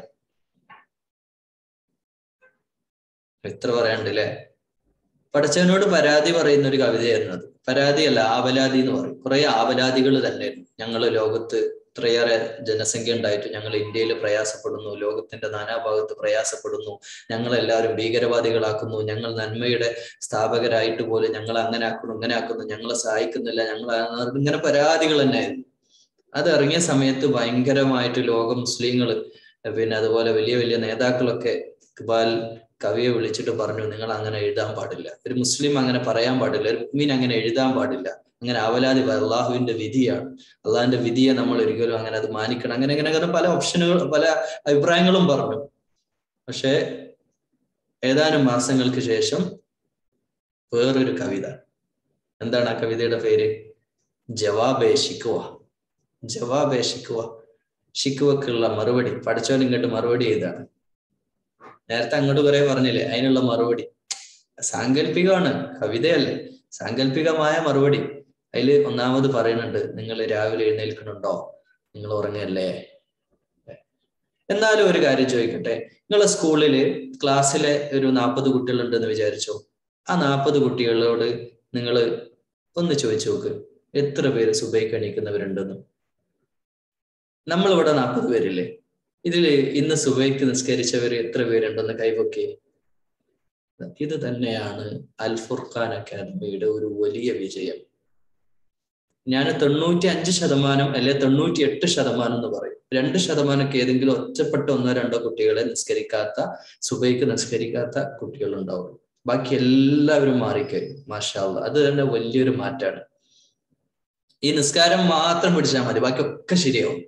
എത്ര പറയാനുണ്ട് അല്ലേ പഠിച്ചവനോട് പരാതി പറയുന്ന ഒരു കവിതയായിരുന്നു അത് പരാതിയല്ല ആവലാതി എന്ന് പറയും കുറെ ആവലാതികൾ തന്നെയായിരുന്നു ഞങ്ങൾ ലോകത്ത് ഇത്രയേറെ ജനസംഖ്യ ഉണ്ടായിട്ട് ഞങ്ങൾ ഇന്ത്യയിൽ പ്രയാസപ്പെടുന്നു ലോകത്തിന്റെ നാനാഭാഗത്ത് പ്രയാസപ്പെടുന്നു ഞങ്ങൾ എല്ലാവരും ഭീകരവാദികളാക്കുന്നു ഞങ്ങൾ നന്മയുടെ സ്ഥാപകരായിട്ട് പോലും ഞങ്ങൾ അങ്ങനെ ആക്കുന്നു ഇങ്ങനെ ആക്കുന്നു ഞങ്ങളെ സഹായിക്കുന്നില്ല ഞങ്ങൾ ആ- ഇങ്ങനെ പരാതികൾ തന്നെയായിരുന്നു അത് ഇറങ്ങിയ സമയത്ത് ഭയങ്കരമായിട്ട് ലോക മുസ്ലിങ്ങൾ പിന്നെ അതുപോലെ വലിയ വലിയ നേതാക്കളൊക്കെ ഇക്ബാൽ കവിയെ വിളിച്ചിട്ട് പറഞ്ഞു നിങ്ങൾ അങ്ങനെ എഴുതാൻ പാടില്ല ഒരു മുസ്ലിം അങ്ങനെ പറയാൻ പാടില്ല ഒരു മുഅ്മിൻ അങ്ങനെ എഴുതാൻ പാടില്ല അങ്ങനെ അവലാതി പ- അള്ളാഹുവിന്റെ വിധിയാണ് അള്ളാഹിന്റെ വിധിയെ നമ്മൾ ഒരിക്കലും അങ്ങനെ അത് മാനിക്കണം അങ്ങനെ അങ്ങനെ അങ്ങനെ പല ഓപ്ഷനുകൾ പല അഭിപ്രായങ്ങളും പറഞ്ഞു പക്ഷെ ഏതാനും മാസങ്ങൾക്ക് ശേഷം വേറൊരു കവിത എന്താണ് ആ കവിതയുടെ പേര് ജവാബേ ഷിക്കുവ ജവാബേ ഷിക്കുവ ഷിക്കുവക്കുള്ള മറുപടി പഠിച്ചവൻ ഇങ്ങോട്ട് മറുപടി ചെയ്താണ് നേരത്തെ അങ്ങോട്ട് കുറെ പറഞ്ഞില്ലേ അതിനുള്ള മറുപടി സാങ്കല്പികമാണ് കവിതയല്ലേ സാങ്കല്പികമായ മറുപടി അതിൽ ഒന്നാമത് പറയുന്നുണ്ട് നിങ്ങൾ രാവിലെ എഴുന്നേൽക്കുന്നുണ്ടോ നിങ്ങൾ ഉറങ്ങല്ലേ എന്നാലും ഒരു കാര്യം ചോദിക്കട്ടെ നിങ്ങളെ സ്കൂളില് ക്ലാസ്സിലെ ഒരു നാൽപ്പത് കുട്ടികളുണ്ടെന്ന് വിചാരിച്ചോ ആ നാൽപ്പത് കുട്ടികളോട് നിങ്ങൾ ഒന്ന് ചോദിച്ചു നോക്ക് എത്ര പേര് സുബൈക്ക് എണീക്കുന്നവരുണ്ടെന്ന് നമ്മളിവിടെ നാൽപ്പത് പേരില്ലേ ഇതില് ഇന്ന് സുബൈക്ക് നിസ്കരിച്ചവർ എത്ര പേരുണ്ടെന്ന് കൈപൊക്കി ഇത് തന്നെയാണ് അൽ ഫുർഖാൻ അക്കാദമിയുടെ ഒരു വലിയ വിജയം ഞാൻ തൊണ്ണൂറ്റി അഞ്ച് ശതമാനം അല്ലെ തൊണ്ണൂറ്റി എട്ട് ശതമാനം എന്ന് പറയും രണ്ട് ശതമാനമൊക്കെ ഏതെങ്കിലും ഒറ്റപ്പെട്ട ഒന്നോ രണ്ടോ കുട്ടികളെ നിസ്കരിക്കാത്ത സുബൈക്ക് നിസ്കരിക്കാത്ത കുട്ടികളുണ്ടാവും ബാക്കി എല്ലാവരും മാറിക്കഴിയും മാഷാള്ള അത് തന്നെ വലിയൊരു മാറ്റാണ് ഈ നിസ്കാരം മാത്രം പിടിച്ചാൽ മതി ബാക്കിയൊക്കെ ശരിയാവും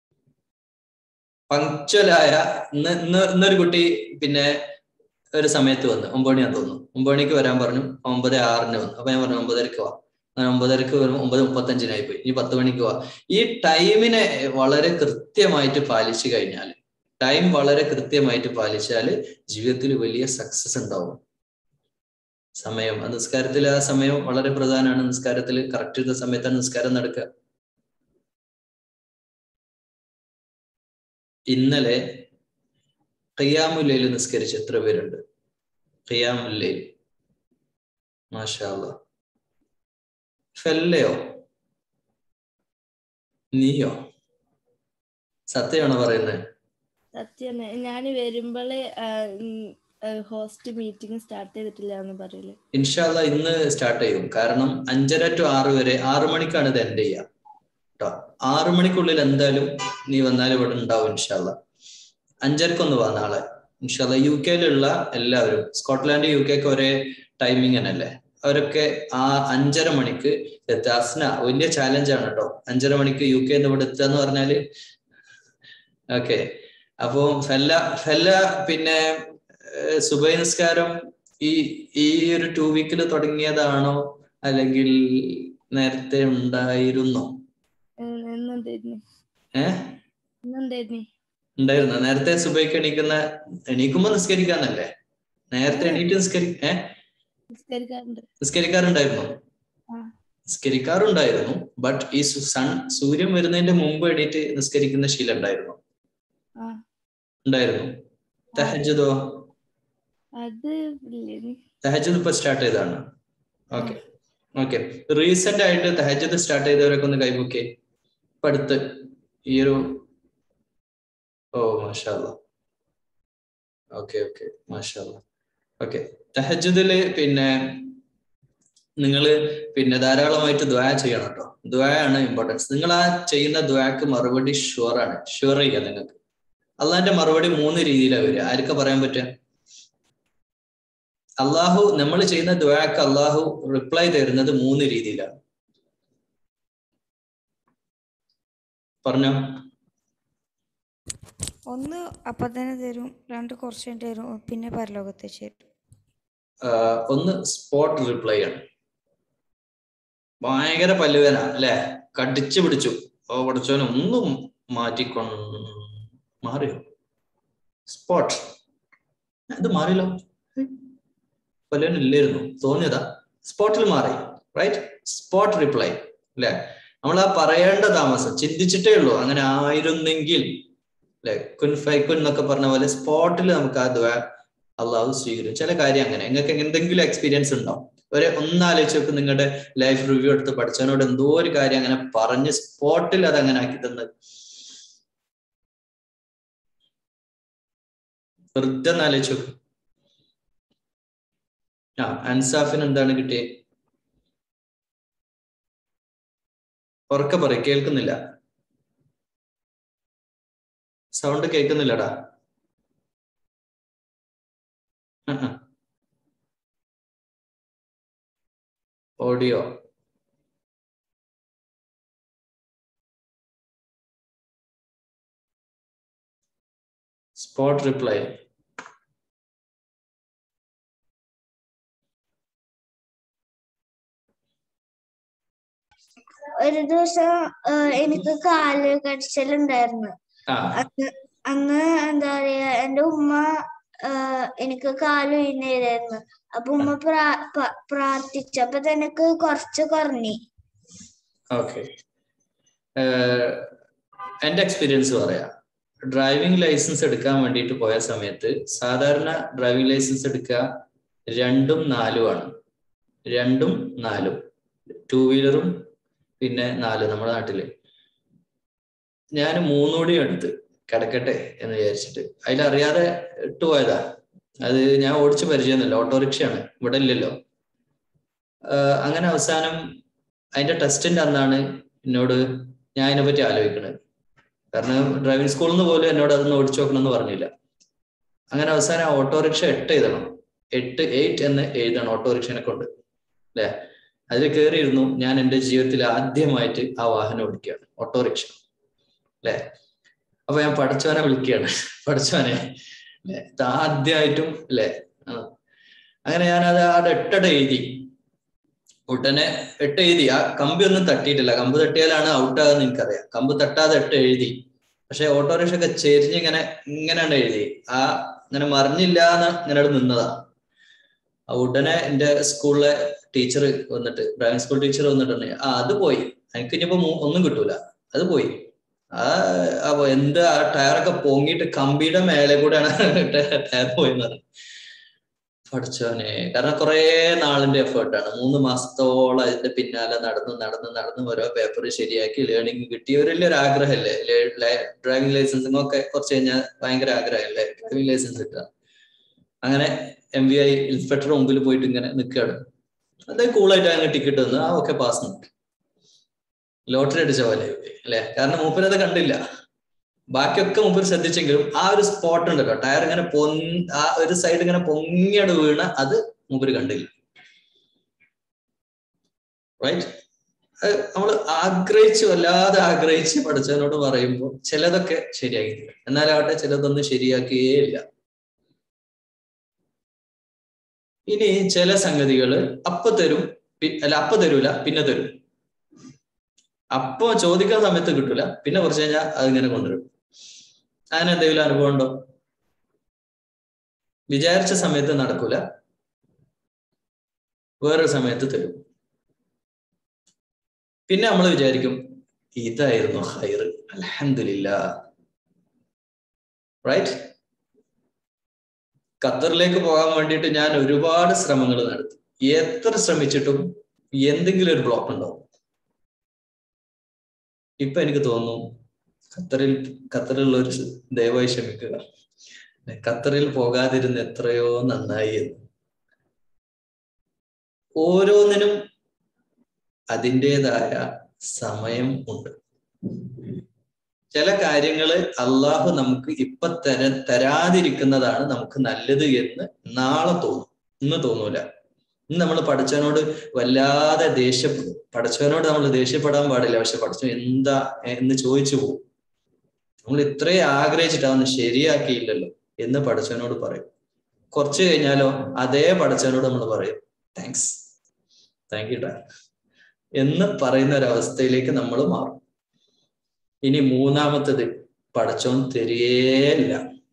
പങ്ക്ച്വലായ ഇന്ന് ഇന്ന് ഇന്നൊരു കുട്ടി പിന്നെ ഒരു സമയത്ത് വന്നു ഒമ്പത് മണിയാന്ന് തോന്നുന്നു ഒമ്പത് മണിക്ക് വരാൻ പറഞ്ഞു ഒമ്പത് ആറിന് വന്നു അപ്പൊ ഞാൻ പറഞ്ഞു ഒമ്പതരക്ക് വാ അങ്ങനെ ഒമ്പതരക്ക് വരുമ്പോൾ ഒമ്പത് മുപ്പത്തഞ്ചിനായി പോയി ഇനി പത്ത് മണിക്ക് വാ ഈ ടൈമിനെ വളരെ കൃത്യമായിട്ട് പാലിച്ചു കഴിഞ്ഞാൽ ടൈം വളരെ കൃത്യമായിട്ട് പാലിച്ചാൽ ജീവിതത്തിൽ വലിയ സക്സസ് ഉണ്ടാവും സമയം ആ നിസ്കാരത്തിൽ ആ സമയം വളരെ പ്രധാനമാണ് നിസ്കാരത്തിൽ കറക്റ്റ് ചെയ്ത സമയത്താണ് നിസ്കാരം നടക്കുക ഇന്നലെ ഖിയാമുല്ലയിൽ നിസ്കരിച്ച് എത്ര പേരുണ്ട് ഖിയാമുല്ലയിൽ മാഷാല്ല ഫെല്ലയോ നീയോ സത്യമാണോ പറയുന്നത് സത്യം ഞാൻ വരുമ്പോളേ ഹോസ്റ്റ് മീറ്റിംഗ് സ്റ്റാർട്ട് ചെയ്തിട്ടില്ല എന്ന് പറയില്ലേ ഇൻഷാല്ല ഇന്ന് സ്റ്റാർട്ട് ചെയ്യും കാരണം അഞ്ചര ടു ആറ് വരെ ആറു മണിക്കാണ് ഇത് എൻഡ് ചെയ്യുക കേട്ടോ ആറു മണിക്കുള്ളിൽ എന്തായാലും നീ വന്നാൽ ഇവിടെ ഉണ്ടാവും ഇൻഷാല്ല അഞ്ചരക്കൊന്ന് വാ നാളെ ഇൻഷാല്ല യു കെയിലുള്ള എല്ലാവരും സ്കോട്ട്ലാൻഡ് യു കെ ഒക്കെ ഒരേ ടൈമിങ് തന്നെയല്ലേ അവരൊക്കെ ആ അഞ്ചര മണിക്ക് എത്തുക അസ്ന വലിയ ചാലഞ്ചാണ് കേട്ടോ അഞ്ചര മണിക്ക് യു കെ ഇവിടെ എത്തുക എന്ന് പറഞ്ഞാല് ഓക്കെ അപ്പോ ഫെല്ല ഫെല്ല പിന്നെ സുബൈ നിസ്കാരം ഈ ഈ ഒരു ടു വീക്കിൽ തുടങ്ങിയതാണോ അല്ലെങ്കിൽ നേരത്തെ ഉണ്ടായിരുന്നോ എന്നുണ്ടായിരുന്നു ഏഹ് എന്നുണ്ടായിരുന്നു ഉണ്ടായിരുന്നോ നേരത്തെ സുബൈക്ക് എണീക്കുന്ന എണീക്കുമ്പോ നിസ്കരിക്കാന്നല്ലേ നേരത്തെ എണീറ്റ് നിസ്കരി ഏഹ് നിസ്കരിക്കാറുണ്ട് നിസ്കരിക്കാറുണ്ടായിരുന്നു ആ നിസ്കരിക്കാറുണ്ടായിരുന്നു ബട്ട് ഈ സു- സൺ സൂര്യൻ വരുന്നതിന്റെ മുമ്പ് എണീറ്റ് നിസ്കരിക്കുന്ന ശീലം ഉണ്ടായിരുന്നു ആ ഉണ്ടായിരുന്നു തഹജുദോ അത് ഇല്ലേ തഹജുദ് ഇപ്പൊ സ്റ്റാർട്ട് ചെയ്തതാണ് ഓക്കെ ഓക്കെ റീസെന്റ് ആയിട്ട് തഹജുദ് സ്റ്റാർട്ട് ചെയ്തവരൊക്കെ ഒന്ന് കൈബുക്കേ ഇപ്പൊ അടുത്ത് ഈ ഒരു ഓ മാഷാല്ല ഓക്കെ ഓക്കെ മാഷാല്ല ഓക്കെ തഹജുദില് പിന്നെ നിങ്ങൾ പിന്നെ ധാരാളമായിട്ട് ദ്വാ ചെയ്യണം കേട്ടോ ദ്വായാണ് ഇമ്പോർട്ടൻസ് നിങ്ങൾ ആ ചെയ്യുന്ന ദ്വാക്ക് മറുപടി ഷുവർ ആണ് ഷുവർ ചെയ്യാം നിങ്ങൾക്ക് അള്ളാന്റെ മറുപടി മൂന്ന് രീതിയിലാണ് വരിക ആർക്കാ പറയാൻ പറ്റുക അള്ളാഹു നമ്മൾ ചെയ്യുന്ന ദ്വാക്ക് അള്ളാഹു റിപ്ലൈ തരുന്നത് മൂന്ന് രീതിയിലാണ് പറഞ്ഞോ ഒന്ന് അപ്പം തന്നെ തരും രണ്ട് കുറച്ച് കഴിഞ്ഞിട്ട് തരും പിന്നെ പരലോകത്ത് ചേരും ആഹ് ഒന്ന് സ്പോട്ട് റിപ്ലൈ ആണ് ഭയങ്കര പല്ലുവേന അല്ലെ കടിച്ചു പിടിച്ചു ഓ പഠിച്ചോനെ ഒന്നും മാറ്റിക്കൊണ്ട് മാറിയോ സ്പോട്ട് ഇത് മാറിയല്ലോ പല്ലുവേന ഇല്ലായിരുന്നു തോന്നിയതാ സ്പോട്ടിൽ മാറി റൈറ്റ് സ്പോട്ട് റിപ്ലൈ അല്ലെ നമ്മൾ ആ പറയേണ്ട താമസം ചിന്തിച്ചിട്ടേ ഉള്ളൂ അങ്ങനെ ആയിരുന്നെങ്കിൽ അല്ലെ കുൻ ഫൈക്കുൻ എന്നൊക്കെ പറഞ്ഞ പോലെ സ്പോട്ടിൽ നമുക്ക് ആ ദ്വാ അള്ളാഹു സ്വീകരിക്കും ചില കാര്യം അങ്ങനെ നിങ്ങൾക്ക് എന്തെങ്കിലും എക്സ്പീരിയൻസ് ഉണ്ടോ ഒരു ഒന്നാലോചിച്ച് നോക്ക് നിങ്ങളുടെ ലൈഫ് റിവ്യൂ എടുത്ത് പഠിച്ചവനോട് എന്തോ ഒരു കാര്യം അങ്ങനെ പറഞ്ഞ് സ്പോട്ടിൽ അത് അങ്ങനെ ആക്കി തന്നത് വെറുതെ ഒന്ന് ആലോചിച്ച് നോക്ക് ആ അൻസാഫിന് എന്താണ് കിട്ടിയത് ഉറക്കെ പറയും കേൾക്കുന്നില്ല സൗണ്ട് കേൾക്കുന്നില്ലടാ ഓഡിയോ സ്പോട്ട് റിപ്ലൈ ഒരു ദിവസം ആ, എനിക്ക് കാല് കടിച്ചലുണ്ടായിരുന്നു ആ അന്ന് അന്ന് എന്താ പറയാ എന്റെ ഉമ്മ ആ, എനിക്ക് കാല് വീഴുന്നായിരുന്നു അപ്പൊ ഉമ്മ പ്രാ പ- പ്രാർത്ഥിച്ചു അപ്പൊ തന്നെ എനിക്ക് കുറച്ച് കുറഞ്ഞു ഓക്കെ എൻ്റെ എക്സ്പീരിയൻസ് പറയാം ഡ്രൈവിംഗ് ലൈസൻസ് എടുക്കാൻ വേണ്ടിയിട്ട് പോയ സമയത്ത് സാധാരണ ഡ്രൈവിംഗ് ലൈസൻസ് എടുക്കുക രണ്ടും നാലും ആണ് രണ്ടും നാലും ടൂ വീലറും പിന്നെ നാല് നമ്മുടെ നാട്ടില് ഞാൻ മൂന്നുകൂടി എടുത്ത് കിടക്കട്ടെ എന്ന് വിചാരിച്ചിട്ട് അതിലറിയാതെ ഇട്ട് പോയതാ അത് ഞാൻ ഓടിച്ച് പരിചയമൊന്നുമില്ല ഓട്ടോറിക്ഷയാണ് ഇവിടെ ഇല്ലല്ലോ ആഹ് അങ്ങനെ അവസാനം അതിന്റെ ടെസ്റ്റിന്റെ അന്നാണ് എന്നോട് ഞാൻ അതിനെ പറ്റി ആലോചിക്കുന്നത് കാരണം ഡ്രൈവിംഗ് സ്കൂളിൽ നിന്ന് പോലും എന്നോട് അതൊന്ന് ഓടിച്ചു നോക്കണം എന്ന് പറഞ്ഞില്ല അങ്ങനെ അവസാനം ഓട്ടോറിക്ഷ എട്ട് എഴുതണം എട്ട് എയ്റ്റ് എന്ന് എഴുതണം ഓട്ടോറിക്ഷനെ കൊണ്ട് അല്ലെ അതിൽ കയറിയിരുന്നു ഞാൻ എൻ്റെ ജീവിതത്തിൽ ആദ്യമായിട്ട് ആ വാഹനം ഓടിക്കുകയാണ് ഓട്ടോറിക്ഷ അല്ലെ അപ്പൊ ഞാൻ പഠിച്ചവനെ വിളിക്കുകയാണ് പഠിച്ചവനെ അല്ലെ ആദ്യമായിട്ടും അല്ലെ അങ്ങനെ ഞാൻ അത് അവിടെ എട്ടട എഴുതി ഉടനെ എട്ട് എഴുതി ആ കമ്പി ഒന്നും തട്ടിയിട്ടില്ല കമ്പ് തട്ടിയാലാണ് ഔട്ടാകുന്ന എനിക്കറിയാം കമ്പ് തട്ടാതെ എട്ട് എഴുതി പക്ഷെ ഓട്ടോറിക്ഷ ഒക്കെ ചെരിഞ്ഞ് ഇങ്ങനെ ഇങ്ങനെയാണ് എഴുതി ആ ഇങ്ങനെ മറിഞ്ഞില്ല എന്ന് ഇങ്ങനെ അവിടെ നിന്നതാ ആ ഉടനെ എന്റെ സ്കൂളിലെ ടീച്ചർ വന്നിട്ട് ഡ്രൈവിംഗ് സ്കൂൾ ടീച്ചർ വന്നിട്ടുണ്ട് ആ അത് പോയി എനിക്ക് ഇനിയിപ്പോ മൂ- ഒന്നും കിട്ടൂല അത് പോയി ആ അപ്പൊ എന്ത് ആ ടയറൊക്കെ പൊങ്ങിയിട്ട് കമ്പിയുടെ മേലെ കൂടെയാണ് ടയർ പോയെന്ന് പറഞ്ഞു പഠിച്ചോനെ കാരണം കുറെ നാളിന്റെ എഫേർട്ടാണ് മൂന്ന് മാസത്തോളം അതിന്റെ പിന്നാലെ നടന്ന് നടന്ന് നടന്ന് ഓരോ പേപ്പർ ശരിയാക്കി ലേണിംഗ് കിട്ടി ഒരു വലിയൊരു ആഗ്രഹമല്ലേ ഡ്രൈവിംഗ് ലൈസൻസിങ് ഒക്കെ കുറച്ച് കഴിഞ്ഞാൽ ഭയങ്കര ആഗ്രഹമല്ലേ ഡ്രൈവിംഗ് ലൈസൻസ് കിട്ടുക അങ്ങനെ എം വി ഐ ഇൻസ്പെക്ടർ മുമ്പിൽ പോയിട്ട് ഇങ്ങനെ നിൽക്കുകയാണ് അദ്ദേഹം കൂളായിട്ട് അങ്ങനെ ടിക്കറ്റ് തന്നു ആ ഓക്കെ പാസ് ലോട്ടറി അടിച്ച പോലെ അല്ലെ കാരണം മൂപ്പരത് കണ്ടില്ല ബാക്കിയൊക്കെ മൂപ്പർ ശ്രദ്ധിച്ചെങ്കിലും ആ ഒരു സ്പോട്ട് ഉണ്ടല്ലോ ടയർ ഇങ്ങനെ പൊങ് ആ ഒരു സൈഡ് ഇങ്ങനെ പൊങ്ങിയട് വീണ അത് മൂപ്പര് കണ്ടില്ല റൈറ്റ് നമ്മൾ ആഗ്രഹിച്ച് വല്ലാതെ ആഗ്രഹിച്ച് പഠിച്ചവനോട് പറയുമ്പോൾ ചിലതൊക്കെ ശരിയാക്കി തരും എന്നാലാവട്ടെ ചിലതൊന്നും ശരിയാക്കിയേ ഇല്ല ഇനി ചില സംഗതികള് അപ്പൊ തരും പി- അല്ല അപ്പൊ തരൂല പിന്നെ തരും അപ്പൊ ചോദിക്കാൻ സമയത്ത് കിട്ടൂല പിന്നെ കുറച്ച് കഴിഞ്ഞാൽ അതിങ്ങനെ കൊണ്ടുവരും അങ്ങനെ എന്തെങ്കിലും അനുഭവം ഉണ്ടോ വിചാരിച്ച സമയത്ത് നടക്കൂല വേറൊരു സമയത്ത് തരും പിന്നെ നമ്മൾ വിചാരിക്കും ഇതായിരുന്നു ഹൈർ അലഹമില്ല റൈറ്റ് ഖത്തറിലേക്ക് പോകാൻ വേണ്ടിയിട്ട് ഞാൻ ഒരുപാട് ശ്രമങ്ങൾ നടത്തി എത്ര ശ്രമിച്ചിട്ടും എന്തെങ്കിലും ഒരു ബ്ലോക്ക് ഉണ്ടാവും ഇപ്പൊ എനിക്ക് തോന്നുന്നു ഖത്തറിൽ ഖത്തറിലുള്ള ഒരു ദയവായി ക്ഷമിക്കുക ഖത്തറിൽ പോകാതിരുന്ന് എത്രയോ നന്നായി എന്ന് ഓരോന്നിനും അതിൻ്റെതായ സമയം ഉണ്ട് ചില കാര്യങ്ങള് അള്ളാഹു നമുക്ക് ഇപ്പൊ തര തരാതിരിക്കുന്നതാണ് നമുക്ക് നല്ലത് എന്ന് നാളെ തോന്നും ഇന്ന് തോന്നൂല ഇന്ന് നമ്മൾ പഠിച്ചവനോട് വല്ലാതെ ദേഷ്യ പഠിച്ചവനോട് നമ്മൾ ദേഷ്യപ്പെടാൻ പാടില്ല പക്ഷെ പഠിച്ചവൻ എന്താ എന്ന് ചോദിച്ചു പോകും നമ്മൾ ഇത്രയും ആഗ്രഹിച്ചിട്ട് അതൊന്നും ശരിയാക്കിയില്ലല്ലോ എന്ന് പഠിച്ചവനോട് പറയും കുറച്ച് കഴിഞ്ഞാലോ അതേ പഠിച്ചവനോട് നമ്മൾ പറയും താങ്ക്സ് താങ്ക് യു ഡാ എന്ന് പറയുന്ന ഒരവസ്ഥയിലേക്ക് നമ്മൾ മാറും ഇനി മൂന്നാമത്തത് പഠിച്ചോൻ തരികേയില്ല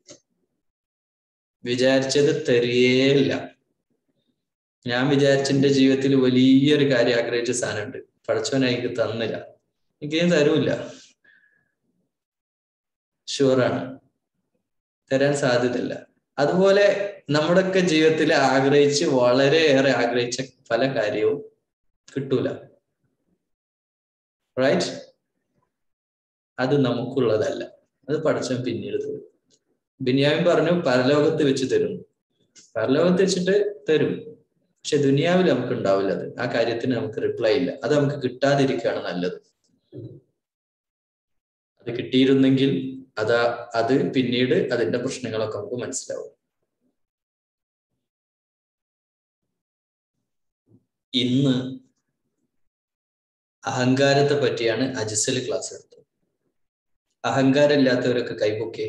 വിചാരിച്ചത് തരികേയില്ല ഞാൻ വിചാരിച്ച എന്റെ ജീവിതത്തിൽ വലിയൊരു കാര്യം ആഗ്രഹിച്ച സാധനമുണ്ട് പഠിച്ചവൻ എനിക്ക് തന്നില്ല എനിക്കും തരൂല്ല ഷുവറാണ് തരാൻ സാധ്യതയില്ല അതുപോലെ നമ്മുടെയൊക്കെ ജീവിതത്തിൽ ആഗ്രഹിച്ച് വളരെയേറെ ആഗ്രഹിച്ച പല കാര്യവും കിട്ടൂല റൈറ്റ് അത് നമുക്കുള്ളതല്ല അത് പഠിച്ചവൻ പിന്നീട് തരും ബിനിയാമിൻ പറഞ്ഞു പരലോകത്ത് വെച്ച് തരും പരലോകത്ത് വെച്ചിട്ട് തരും പക്ഷെ ദുനിയാവിൽ നമുക്ക് ഉണ്ടാവില്ല അത് ആ കാര്യത്തിന് നമുക്ക് റിപ്ലൈ ഇല്ല അത് നമുക്ക് കിട്ടാതിരിക്കുകയാണ് നല്ലത് അത് കിട്ടിയിരുന്നെങ്കിൽ അതാ അത് പിന്നീട് അതിന്റെ പ്രശ്നങ്ങളൊക്കെ നമുക്ക് മനസ്സിലാവും ഇന്ന് അഹങ്കാരത്തെ പറ്റിയാണ് അജിസൽ ക്ലാസ് എടുത്തത് അഹങ്കാരം ഇല്ലാത്തവരൊക്കെ കൈപൊക്കെ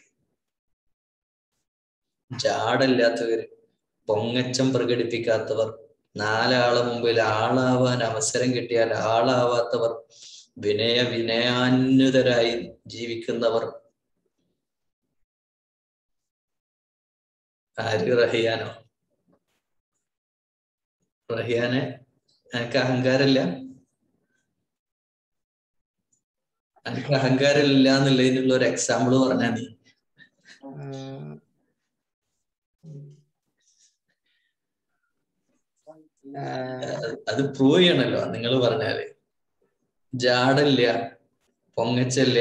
ജാടല്ലാത്തവര് പൊങ്ങച്ചം പ്രകടിപ്പിക്കാത്തവർ നാലാളെ മുമ്പിൽ ആളാവാൻ അവസരം കിട്ടിയാൽ ആളാവാത്തവർ വിനയ വിനയാന്വിതരായി ജീവിക്കുന്നവർ ആര് റഹിയാനോ റഹിയാനെ എനിക്ക് അഹങ്കാരമില്ല എനിക്ക് അഹങ്കാരമില്ല എന്നുള്ളതിനുള്ള ഒരു എക്സാമ്പിൾ പറഞ്ഞാ നീ അത് പ്രൂവ് ചെയ്യണല്ലോ നിങ്ങൾ പറഞ്ഞാല് ജാടല്ല പൊങ്ങച്ചല്ല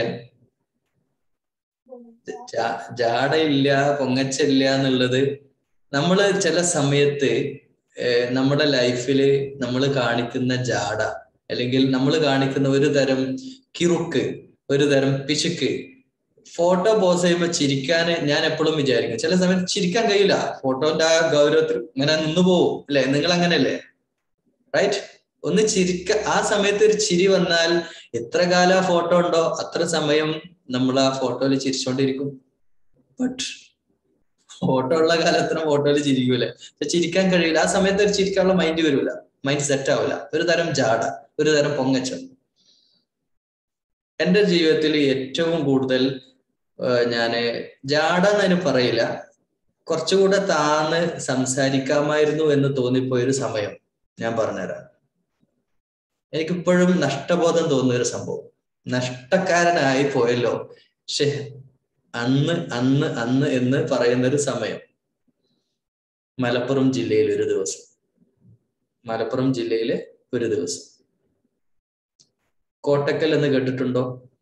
ജാ- ജാടയില്ല പൊങ്ങച്ചല്ല എന്നുള്ളത് നമ്മള് ചില സമയത്ത് ഏഹ് നമ്മുടെ ലൈഫില് നമ്മൾ കാണിക്കുന്ന ജാട അല്ലെങ്കിൽ നമ്മൾ കാണിക്കുന്ന ഒരു തരം കിറുക്ക് ഒരു തരം പിശുക്ക് ഫോട്ടോ പോസ് ചെയ്യുമ്പോൾ ചിരിക്കാൻ ഞാൻ എപ്പോഴും വിചാരിക്കും ചില സമയത്ത് ചിരിക്കാൻ കഴിയില്ല ഫോട്ടോന്റെ ആ ഗൗരവത്തിൽ ഇങ്ങനെ നിന്ന് പോവും അല്ലെ നിങ്ങൾ അങ്ങനെയല്ലേ റൈറ്റ് ഒന്ന് ചിരിക്ക ആ സമയത്ത് ഒരു ചിരി വന്നാൽ എത്ര കാലം ആ ഫോട്ടോ ഉണ്ടോ അത്ര സമയം നമ്മൾ ആ ഫോട്ടോയിൽ ചിരിച്ചോണ്ടിരിക്കും ബട്ട് ഫോട്ടോ ഉള്ള കാലത്തിന് ഫോട്ടോയിൽ ചിരിക്കൂലേ പക്ഷെ ചിരിക്കാൻ കഴിയില്ല ആ സമയത്ത് ഒരു ചിരിക്കാനുള്ള മൈൻഡ് വരൂല മൈൻഡ് സെറ്റ് ആവില്ല ഒരു തരം ജാട ഒരു തരം പൊങ്ങച്ചം എന്റെ ജീവിതത്തിൽ ഏറ്റവും കൂടുതൽ ഏഹ് ഞാന് ജാട എന്നതിന് പറയില്ല കുറച്ചുകൂടെ താന്ന് സംസാരിക്കാമായിരുന്നു എന്ന് തോന്നിപ്പോയ ഒരു സമയം ഞാൻ പറഞ്ഞുതരാം എനിക്കിപ്പോഴും നഷ്ടബോധം തോന്നുന്ന ഒരു സംഭവം നഷ്ടക്കാരനായി പോയല്ലോ പക്ഷെ അന്ന് അന്ന് അന്ന് എന്ന് പറയുന്ന ഒരു സമയം മലപ്പുറം ജില്ലയിൽ ഒരു ദിവസം മലപ്പുറം ജില്ലയിലെ ഒരു ദിവസം കോട്ടക്കൽ എന്ന് കേട്ടിട്ടുണ്ടോ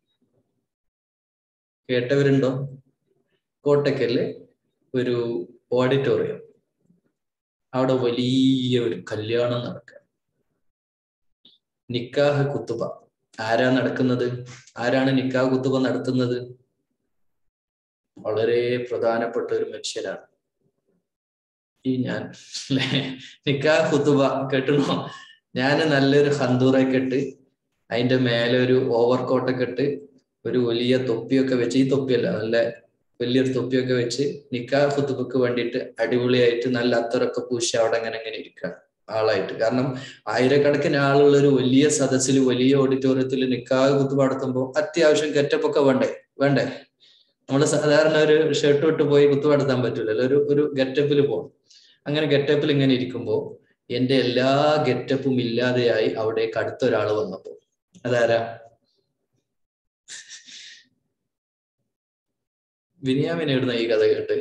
കേട്ടവരുണ്ടോ കോട്ടക്കല് ഒരു ഓഡിറ്റോറിയം അവിടെ വലിയ ഒരു കല്യാണം നടക്കുക നിക്കാഹ് കുത്തുബ ആരാ നടക്കുന്നത് ആരാണ് നിക്കാഹ് കുത്തുബ നടത്തുന്നത് വളരെ പ്രധാനപ്പെട്ട ഒരു മനുഷ്യനാണ് ഈ ഞാൻ ല്ലേ? നിക്കാഹ് കുത്തുബ കേട്ടണോ ഞാൻ നല്ലൊരു ഹന്തൂറൊക്കെ ഇട്ട് അതിന്റെ മേലെ ഒരു ഓവർ കോട്ടൊക്കെ ഇട്ട് ഒരു വലിയ തൊപ്പിയൊക്കെ വെച്ച് ഈ തൊപ്പിയല്ല നല്ല വലിയൊരു തൊപ്പിയൊക്കെ വെച്ച് നിക്കാഹ് കുത്തുബക്ക് വേണ്ടിയിട്ട് അടിപൊളിയായിട്ട് നല്ല അത്തറൊക്കെ പൂശി അവിടെ അങ്ങനെ അങ്ങനെ ഇരിക്കുക ആളായിട്ട് കാരണം ആയിരക്കണക്കിന് ആളുള്ള ഒരു വലിയ സദസ്സിൽ വലിയ ഓഡിറ്റോറിയത്തിൽ നിക്കാഹ് കുത്തുബ നടത്തുമ്പോൾ അത്യാവശ്യം ഗെറ്റപ്പ് ഒക്കെ വേണ്ടേ വേണ്ടേ നമ്മൾ സാധാരണ ഒരു ഷർട്ട് ഇട്ട് പോയി കുത്തു നടത്താൻ പറ്റില്ലല്ലോ ഒരു ഒരു ഗെറ്റപ്പിൽ പോകും അങ്ങനെ ഗെറ്റപ്പിൽ ഇങ്ങനെ ഇരിക്കുമ്പോൾ എന്റെ എല്ലാ ഗെറ്റപ്പും ഇല്ലാതെയായി അവിടേക്ക് അടുത്ത ഒരാൾ വന്നപ്പോ അതാരാ ബിനിയാമിൻ എവിടുന്ന ഈ കഥ കേട്ട്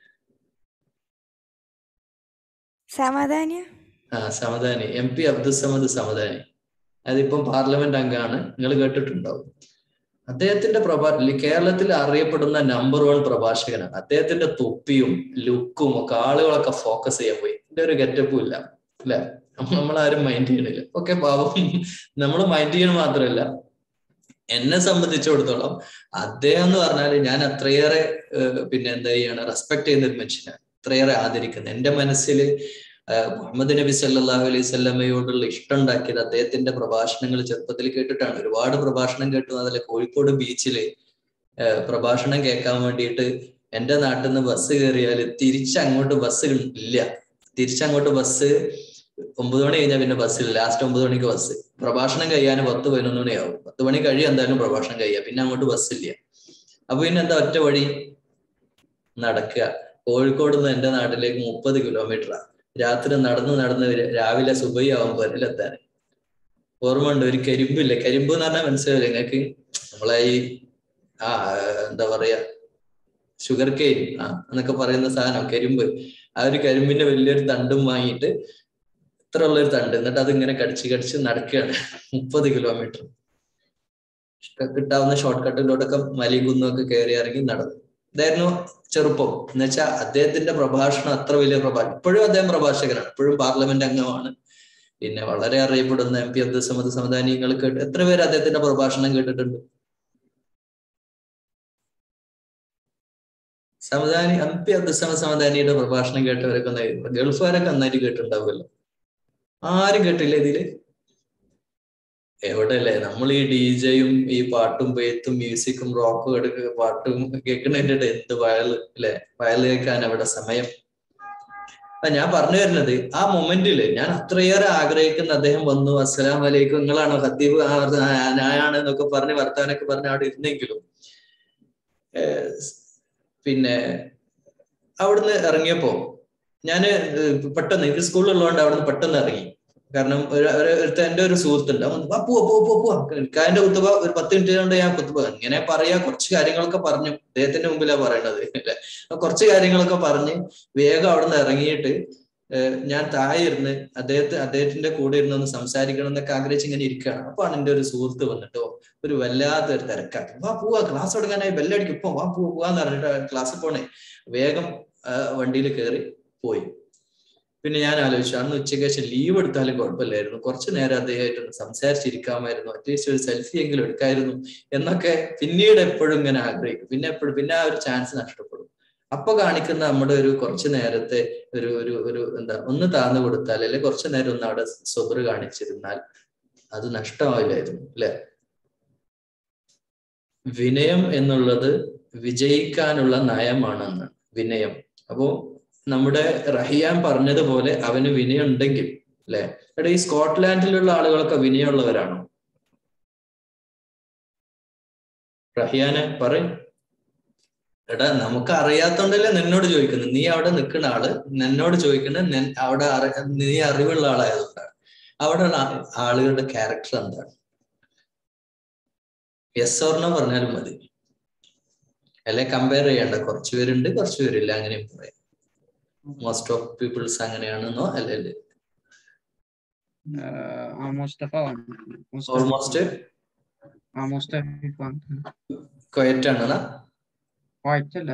സമാധാനിയ ആ സമദാനി എം പി അബ്ദുസമദ് സമദാനി അതിപ്പം പാർലമെന്റ് അംഗമാണ് നിങ്ങൾ കേട്ടിട്ടുണ്ടാവും അദ്ദേഹത്തിന്റെ പ്രഭാ കേരളത്തിൽ അറിയപ്പെടുന്ന നമ്പർ വൺ പ്രഭാഷകനാണ് അദ്ദേഹത്തിന്റെ തൊപ്പിയും ലുക്കും ഒക്കെ ആളുകളൊക്കെ ഫോക്കസ് ചെയ്യാൻ പോയി ഇതിന്റെ ഒരു ഗെറ്റപ്പും ഇല്ല അല്ലെ നമ്മളാരും മൈൻഡ് ചെയ്യണില്ല ഓക്കെ പാവം നമ്മൾ മൈൻഡ് ചെയ്യണ മാത്രമല്ല എന്നെ സംബന്ധിച്ചിടത്തോളം അദ്ദേഹം എന്ന് പറഞ്ഞാൽ ഞാൻ അത്രയേറെ ഏഹ്, പിന്നെ എന്താ ചെയ്യാണ് റെസ്പെക്ട് ചെയ്യുന്ന ഒരു മനുഷ്യനാണ് അത്രയേറെ ആദരിക്കുന്നത് എന്റെ മനസ്സിൽ മുഹമ്മദ് നബി സല്ലല്ലാഹു അലൈഹി സ്വല്ലമയോടുള്ള ഇഷ്ടം ഉണ്ടാക്കിയത് അദ്ദേഹത്തിന്റെ പ്രഭാഷണങ്ങൾ ചെറുപ്പത്തിൽ കേട്ടിട്ടാണ് ഒരുപാട് പ്രഭാഷണം കേട്ടു അതിൽ കോഴിക്കോട് ബീച്ചില് ഏഹ്, പ്രഭാഷണം കേൾക്കാൻ വേണ്ടിയിട്ട് എന്റെ നാട്ടിൽ നിന്ന് ബസ് കയറിയാൽ തിരിച്ചങ്ങോട്ട് ബസ് ഇല്ല തിരിച്ചങ്ങോട്ട് ബസ് ഒമ്പത് മണി കഴിഞ്ഞാൽ പിന്നെ ബസ്സില്ല ലാസ്റ്റ് ഒമ്പത് മണിക്ക് ബസ് പ്രഭാഷണം കഴിയാൻ പത്ത് പതിനൊന്ന് മണിയാവും പത്ത് മണി കഴിയും എന്തായാലും പ്രഭാഷണം കഴിയാം പിന്നെ അങ്ങോട്ട് ബസ്സില്ല അപ്പൊ പിന്നെ എന്താ ഒറ്റ വഴി നടക്കുക കോഴിക്കോട് നിന്ന് എന്റെ നാട്ടിലേക്ക് മുപ്പത് കിലോമീറ്ററാ രാത്രി നടന്ന് നടന്ന് വര- രാവിലെ സുബൈയാവും പുരലെത്താൻ ഓർമ്മ ഉണ്ട് ഒരു കരിമ്പില്ലേ കരിമ്പ് എന്ന് പറഞ്ഞാൽ മനസ്സിലാവില്ല നിങ്ങൾക്ക് നമ്മളെ ഈ ആ എന്താ പറയാ ഷുഗർ കെയിൻ ആ എന്നൊക്കെ പറയുന്ന സാധനം കരിമ്പ് ആ ഒരു കരിമ്പിന്റെ വലിയൊരു തണ്ടും വാങ്ങിയിട്ട് ഇത്ര ഉള്ളൊരു തണ്ട് എന്നിട്ട് അതിങ്ങനെ കടിച്ച് കടിച്ച് നടക്കുകയാണ് മുപ്പത് കിലോമീറ്റർ കിട്ടാവുന്ന ഷോർട്ട് കട്ടിലൂടെയൊക്കെ മലയും കുന്നൊക്കെ കയറി ഇറങ്ങി നടന്നു ഇതായിരുന്നു ചെറുപ്പം എന്ന് വെച്ചാൽ അദ്ദേഹത്തിന്റെ പ്രഭാഷണം അത്ര വലിയ പ്രഭാഷണം ഇപ്പോഴും അദ്ദേഹം പ്രഭാഷകനാണ് ഇപ്പോഴും പാർലമെന്റ് അംഗമാണ് പിന്നെ വളരെ അറിയപ്പെടുന്ന എം പി അബ്ദുൽ സമദ് സമദാനികൾ കേട്ട് എത്ര പേര് അദ്ദേഹത്തിന്റെ പ്രഭാഷണം കേട്ടിട്ടുണ്ട് സമദാനി എം പി അബ്ദുൽ സമദ് സമദാനിയുടെ പ്രഭാഷണം കേട്ടവരൊക്കെ നന്നായി ഗൾഫുകാരൊക്കെ നന്നായിട്ട് കേട്ടിട്ടുണ്ടാവുമല്ലോ ആരും കേട്ടില്ല ഇതില് എവിടെയല്ലേ നമ്മൾ ഈ ഡി ജെയും ഈ പാട്ടും പെയ്ത്തും മ്യൂസിക്കും റോക്കും എടുക്കുക പാട്ടും കേൾക്കുന്നതിന്റെ ഇടയിൽ എന്ത് വയൽ അല്ലെ വയൽ കേൾക്കാൻ അവിടെ സമയം ആ ഞാൻ പറഞ്ഞു വരുന്നത് ആ മൊമെന്റില് ഞാൻ അത്രയേറെ ആഗ്രഹിക്കുന്ന അദ്ദേഹം വന്നു അസ്സലാം വലൈക്കും നിങ്ങളാണോ ഖത്തീബ് ആ, ആ, ഞാനാണ് എന്നൊക്കെ പറഞ്ഞ് വർത്താനൊക്കെ പറഞ്ഞ് അവിടെ ഇരുന്നെങ്കിലും ഏഹ്, പിന്നെ അവിടുന്ന് ഇറങ്ങിയപ്പോ ഞാൻ പെട്ടെന്ന് എനിക്ക് സ്കൂളിലുള്ളതുകൊണ്ട് അവിടുന്ന് പെട്ടെന്ന് ഇറങ്ങി കാരണം ഒരു ഒരു- ഒരുത്തൻ എന്റെ ഒരു സുഹൃത്തുണ്ട് അവൻ വാ പോവാ പോവാ പോവാ പോവാ കാന്റെ കുത്തുബ ഒരു പത്ത് മിനിറ്റ് കൊണ്ട് ഞാൻ കുത്തുബ ഇങ്ങനെ പറയാ കുറച്ച് കാര്യങ്ങളൊക്കെ പറഞ്ഞു അദ്ദേഹത്തിന്റെ മുമ്പിലാ പറയണത് അല്ലെ അപ്പൊ കുറച്ച് കാര്യങ്ങളൊക്കെ പറഞ്ഞ് വേഗം അവിടുന്ന് ഇറങ്ങിയിട്ട് ഏഹ് ഞാൻ താഴെ ഇരുന്ന് അദ്ദേഹത്തെ അദ്ദേഹത്തിന്റെ കൂടെ ഇരുന്ന് ഒന്ന് സംസാരിക്കണം എന്നൊക്കെ ആഗ്രഹിച്ച് ഇങ്ങനെ ഇരിക്കുകയാണ് അപ്പാണ് എന്റെ ഒരു സുഹൃത്ത് വന്നിട്ടോ ഒരു വല്ലാത്ത ഒരു തിരക്കാക്കി വാ പോവാ ക്ലാസ് തുടങ്ങാനായി ബെല്ലടിക്കും ഇപ്പൊ വാ പോവാ പോവാന്ന് പറഞ്ഞിട്ട് ക്ലാസ്സിൽ പോണേ വേഗം വണ്ടിയിൽ കയറി പോയി പിന്നെ ഞാൻ ആലോചിച്ചു അന്ന് ഉച്ചയ്ക്ക് ശേഷം ലീവ് എടുത്താലും കുഴപ്പമില്ലായിരുന്നു കുറച്ചു നേരം അദ്ദേഹമായിട്ടൊന്ന് സംസാരിച്ചിരിക്കാമായിരുന്നു അറ്റ്ലീസ്റ്റ് ഒരു സെൽഫി എങ്കിലും എടുക്കായിരുന്നു എന്നൊക്കെ പിന്നീട് എപ്പോഴും ഇങ്ങനെ ആഗ്രഹിക്കും പിന്നെ എപ്പോഴും പിന്നെ ആ ഒരു ചാൻസ് നഷ്ടപ്പെടും അപ്പൊ കാണിക്കുന്ന നമ്മുടെ ഒരു കുറച്ചു നേരത്തെ ഒരു ഒരു ഒരു എന്താ ഒന്ന് താന്നു കൊടുത്താൽ അല്ലെങ്കിൽ കുറച്ചു നേരം ഒന്ന് അവിടെ സ്വബർ കാണിച്ചിരുന്നാൽ അത് നഷ്ടമാവില്ലായിരുന്നു അല്ലെ വിനയം എന്നുള്ളത് വിജയിക്കാനുള്ള നയമാണെന്ന് വിനയം അപ്പോ നമ്മുടെ റഹിയാൻ പറഞ്ഞതുപോലെ അവന് വിനയം ഉണ്ടെങ്കിൽ അല്ലെ എടാ ഈ സ്കോട്ട്ലാൻഡിലുള്ള ആളുകളൊക്കെ വിനയമുള്ളവരാണോ റഹിയാനെ പറയും എടാ നമുക്ക് അറിയാത്തോണ്ടല്ലേ നിന്നോട് ചോദിക്കുന്നത് നീ അവിടെ നിൽക്കുന്ന ആള് നിന്നോട് ചോദിക്കുന്നത് നിൻ- അവിടെ അറി- നീ അറിവുള്ള ആളായതുകൊണ്ടാണ് അവിടെ ഉള്ള ആ- ആളുകളുടെ ക്യാരക്ടർ എന്താണ് യെസ് ഓർണോ പറഞ്ഞാലും മതി അല്ലെ കമ്പയർ ചെയ്യണ്ട കുറച്ച് പേരുണ്ട് കുറച്ച് പേരില്ല അങ്ങനെയും പറയാം മോസ്റ്റ് ഓഫ് പീപ്പിൾസ് അങ്ങനെയാണെന്നോ അല്ലല്ലേ ആ മുസ്തഫ ഓൾമോസ്റ്റ് ആ മുസ്തഫ ക്വയറ്റ് ആണെന്നാ വായിച്ചല്ല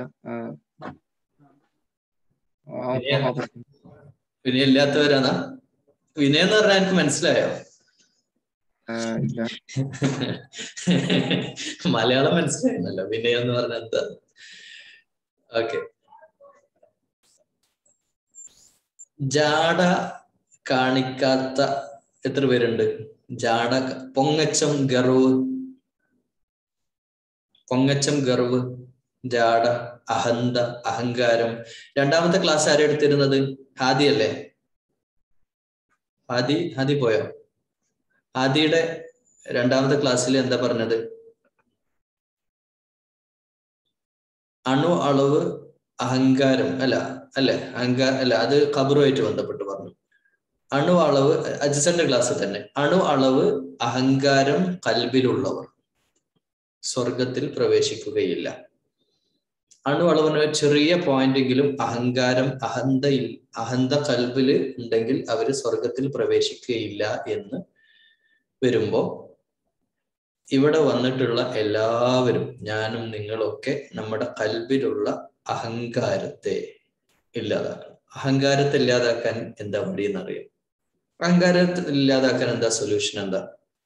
വിനയം ഇല്ലാത്തവരാണാ വിനയം എന്ന് പറഞ്ഞാൽ എനിക്ക് മനസ്സിലായോ ഇല്ല മലയാളം മനസ്സിലായിരുന്നല്ലോ വിനയം എന്ന് പറഞ്ഞാൽ എന്താ ഓക്കെ ജാട കാണിക്കാത്ത എത്ര പേരുണ്ട് ജാട പൊങ്ങച്ചം ഗർവ് പൊങ്ങച്ചം ഗർവ് ജാട അഹന്ത അഹങ്കാരം രണ്ടാമത്തെ ക്ലാസ് ആരെ എടുത്തിരുന്നത് ഹാദി അല്ലേ ഹാദി ഹാദി പോയോ ഹാദിയുടെ രണ്ടാമത്തെ ക്ലാസ്സിൽ എന്താ പറഞ്ഞത് അണു അളവ് അഹങ്കാരം അല്ല അല്ലെ അഹങ്കാര അല്ല അത് ഖബറുമായിട്ട് ബന്ധപ്പെട്ട് പറഞ്ഞു അണു അളവ് അജിസന്റെ ക്ലാസ്സിൽ തന്നെ അണു അളവ് അഹങ്കാരം കൽബിലുള്ളവർ സ്വർഗത്തിൽ പ്രവേശിക്കുകയില്ല അണു അളവിന് ചെറിയ പോയിന്റെങ്കിലും അഹങ്കാരം അഹന്തയിൽ അഹന്ത കൽബില് ഉണ്ടെങ്കിൽ അവര് സ്വർഗത്തിൽ പ്രവേശിക്കുകയില്ല എന്ന് വരുമ്പോ ഇവിടെ വന്നിട്ടുള്ള എല്ലാവരും ഞാനും നിങ്ങളൊക്കെ നമ്മുടെ കൽബിലുള്ള അഹങ്കാരത്തെ ഇല്ലാതാക്കണം അഹങ്കാരത്തെ ഇല്ലാതാക്കാൻ എന്താ വഴിയെന്നറിയാം അഹങ്കാരത്തെ ഇല്ലാതാക്കാൻ എന്താ സൊല്യൂഷൻ എന്താ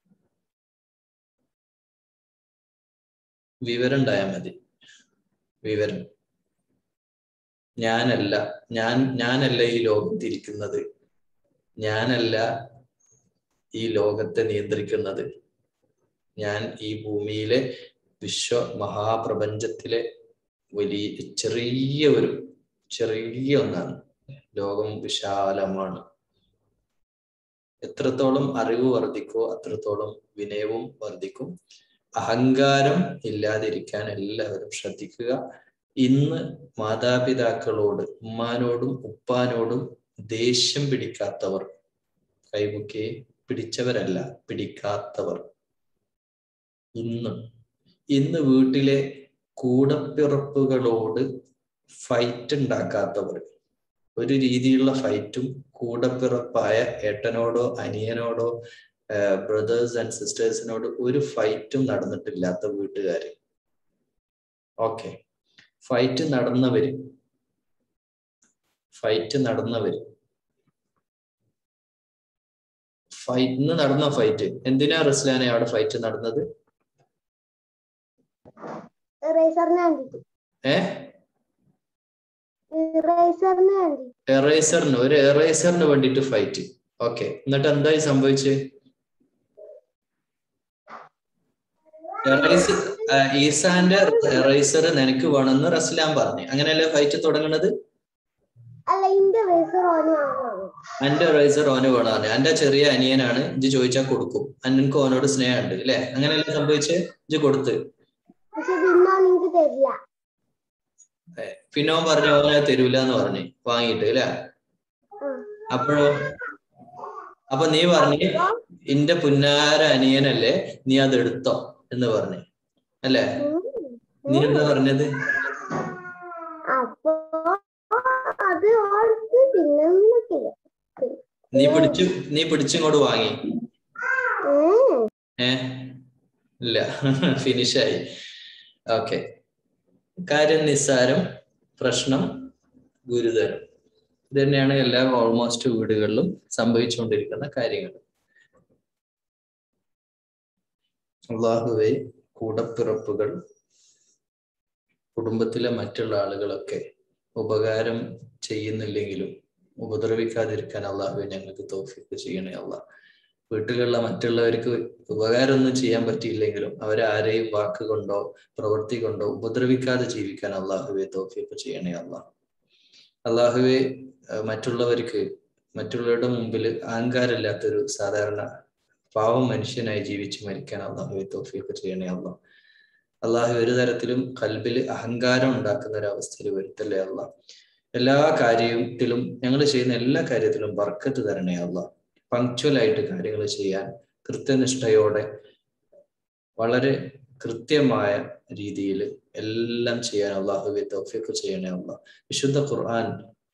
വിവരം ഉണ്ടായാൽ മതി വിവരം ഞാനല്ല ഞാൻ ഞാനല്ല ഈ ലോകത്തിരിക്കുന്നത് ഞാനല്ല ഈ ലോകത്തെ നിയന്ത്രിക്കുന്നത് ഞാൻ ഈ ഭൂമിയിലെ വിശ്വ മഹാപ്രപഞ്ചത്തിലെ വലിയ ചെറിയ ഒരു ചെറിയ ഒന്നാണ് ലോകം വിശാലമാണ് എത്രത്തോളം അറിവ് വർദ്ധിക്കോ അത്രത്തോളം വിനയവും വർദ്ധിക്കും അഹങ്കാരം ഇല്ലാതിരിക്കാൻ എല്ലാവരും ശ്രദ്ധിക്കുക ഇന്ന് മാതാപിതാക്കളോട് ഉമ്മാനോടും ഉപ്പാനോടും ദേഷ്യം പിടിക്കാത്തവർ കൈമുക്കി പിടിച്ചവരല്ല പിടിക്കാത്തവർ ഇന്ന് ഇന്ന് വീട്ടിലെ കൂടപ്പിറപ്പുകളോട് ഫൈറ്റ് ഉണ്ടാക്കാത്തവർ ഒരു രീതിയിലുള്ള ഫൈറ്റും കൂടപ്പിറപ്പായ ഏട്ടനോടോ അനിയനോടോ ബ്രദേഴ്സ് ആൻഡ് സിസ്റ്റേഴ്സിനോട് ഒരു ഫൈറ്റും നടന്നിട്ടില്ലാത്ത വീട്ടുകാര് ഓക്കെ ഫൈറ്റ് നടന്നവര് ഫൈറ്റ് നടന്നവര് ഫൈറ്റ് ഇന്ന് നടന്ന ഫൈറ്റ് എന്തിനാ റസ്ലാനെ അവിടെ ഫൈറ്റ് നടന്നത് ഇറേസറിന് വേണ്ടിട്ട് ഏ ഇറേസറിന് വേണ്ടി എറേസറിന് ഒരു എറേസറിന് വേണ്ടിട്ട് ഫൈറ്റ് ഓക്കെ എന്നിട്ട് എന്തായി സംഭവിച്ചത് എറേസർ ഈസാന്റെ എറേസർ നിനക്ക് വേണമെന്ന് റസ്ലാൻ പറഞ്ഞു അങ്ങനെയല്ലേ ഫൈറ്റ് തുടങ്ങുന്നത് അല്ല ഇന്റെ ഇറേസർ ഓന് വാങ്ങുന്നു എന്റെ റൈസർ ഓന് വേണമെന്ന് എന്റെ ചെറിയ അനിയനാണ് ഇജ്ജ് ചോദിച്ചാൽ കൊടുക്കും അന്നക്ക് ഓനോട് സ്നേഹമുണ്ട് അല്ലെ അങ്ങനെയല്ലേ സംഭവിച്ചേ ഇജ്ജ് കൊടുത്ത് പക്ഷെ പിന്നെ ഓൻ എനിക്ക് തരില്ല ഏ, പിന്നെ അവൻ പറഞ്ഞു അവനെ തരൂല എന്ന് പറഞ്ഞു വാങ്ങിയിട്ട് അല്ലേ അപ്പോഴോ അപ്പൊ നീ പറഞ്ഞു ഇന്റെ പുന്നാര അനിയനല്ലേ നീ അത് എടുത്തോ എന്ന് പറഞ്ഞു അല്ലേ നീ എന്താ പറഞ്ഞത് അപ്പൊ അത് ഓർത്ത് പിന്നെ ഒന്നും നീ പിടിച്ചു നീ പിടിച്ചിങ്ങോട്ട് വാങ്ങി ഏ ഇല്ല ഫിനിഷായി ഓക്കെ കാര്യം നിസ്സാരം പ്രശ്നം ഗുരുതരം ഇത് തന്നെയാണ് എല്ലാ ഓൾമോസ്റ്റ് വീടുകളിലും സംഭവിച്ചുകൊണ്ടിരിക്കുന്ന കാര്യങ്ങൾ അള്ളാഹുവെ കൂടപ്പിറപ്പുകൾ കുടുംബത്തിലെ മറ്റുള്ള ആളുകളൊക്കെ ഉപകാരം ചെയ്യുന്നില്ലെങ്കിലും ഉപദ്രവിക്കാതിരിക്കാൻ അള്ളാഹുവെ ഞങ്ങൾക്ക് തോഫിക്ക് ചെയ്യണേ അള്ളാഹ് വീട്ടിലുള്ള മറ്റുള്ളവർക്ക് ഉപകാരമൊന്നും ചെയ്യാൻ പറ്റിയില്ലെങ്കിലും അവരെ ആരെയും വാക്കുകൊണ്ടോ പ്രവൃത്തി കൊണ്ടോ ഉപദ്രവിക്കാതെ ജീവിക്കാൻ അള്ളാഹുവെ തോഫിക്ക് ചെയ്യണേ അള്ളാഹ് അള്ളാഹുവെ അഹ് മറ്റുള്ളവർക്ക് മറ്റുള്ളവരുടെ മുമ്പിൽ അഹങ്കാരമില്ലാത്തൊരു സാധാരണ പാവം മനുഷ്യനായി ജീവിച്ച് മരിക്കാൻ അള്ളാഹുവെ തോഫിക്ക് ചെയ്യണേ അള്ളാഹ് അള്ളാഹു ഒരു തരത്തിലും കൽബിൽ അഹങ്കാരം ഉണ്ടാക്കുന്ന ഒരു അവസ്ഥയിൽ വരുത്തല്ലേ അള്ളാഹ് എല്ലാ കാര്യത്തിലും ഞങ്ങൾ ചെയ്യുന്ന എല്ലാ കാര്യത്തിലും ബർക്കത്ത് തരണേ അള്ളാഹ് പങ്ക്ച്വൽ ആയിട്ട് കാര്യങ്ങൾ ചെയ്യാൻ കൃത്യനിഷ്ഠയോടെ വളരെ കൃത്യമായ രീതിയിൽ എല്ലാം ചെയ്യാൻ അള്ളാഹുവെ തൗഫീഖ് ചെയ്യണേ അള്ളാഹ് വിശുദ്ധ ഖുർആൻ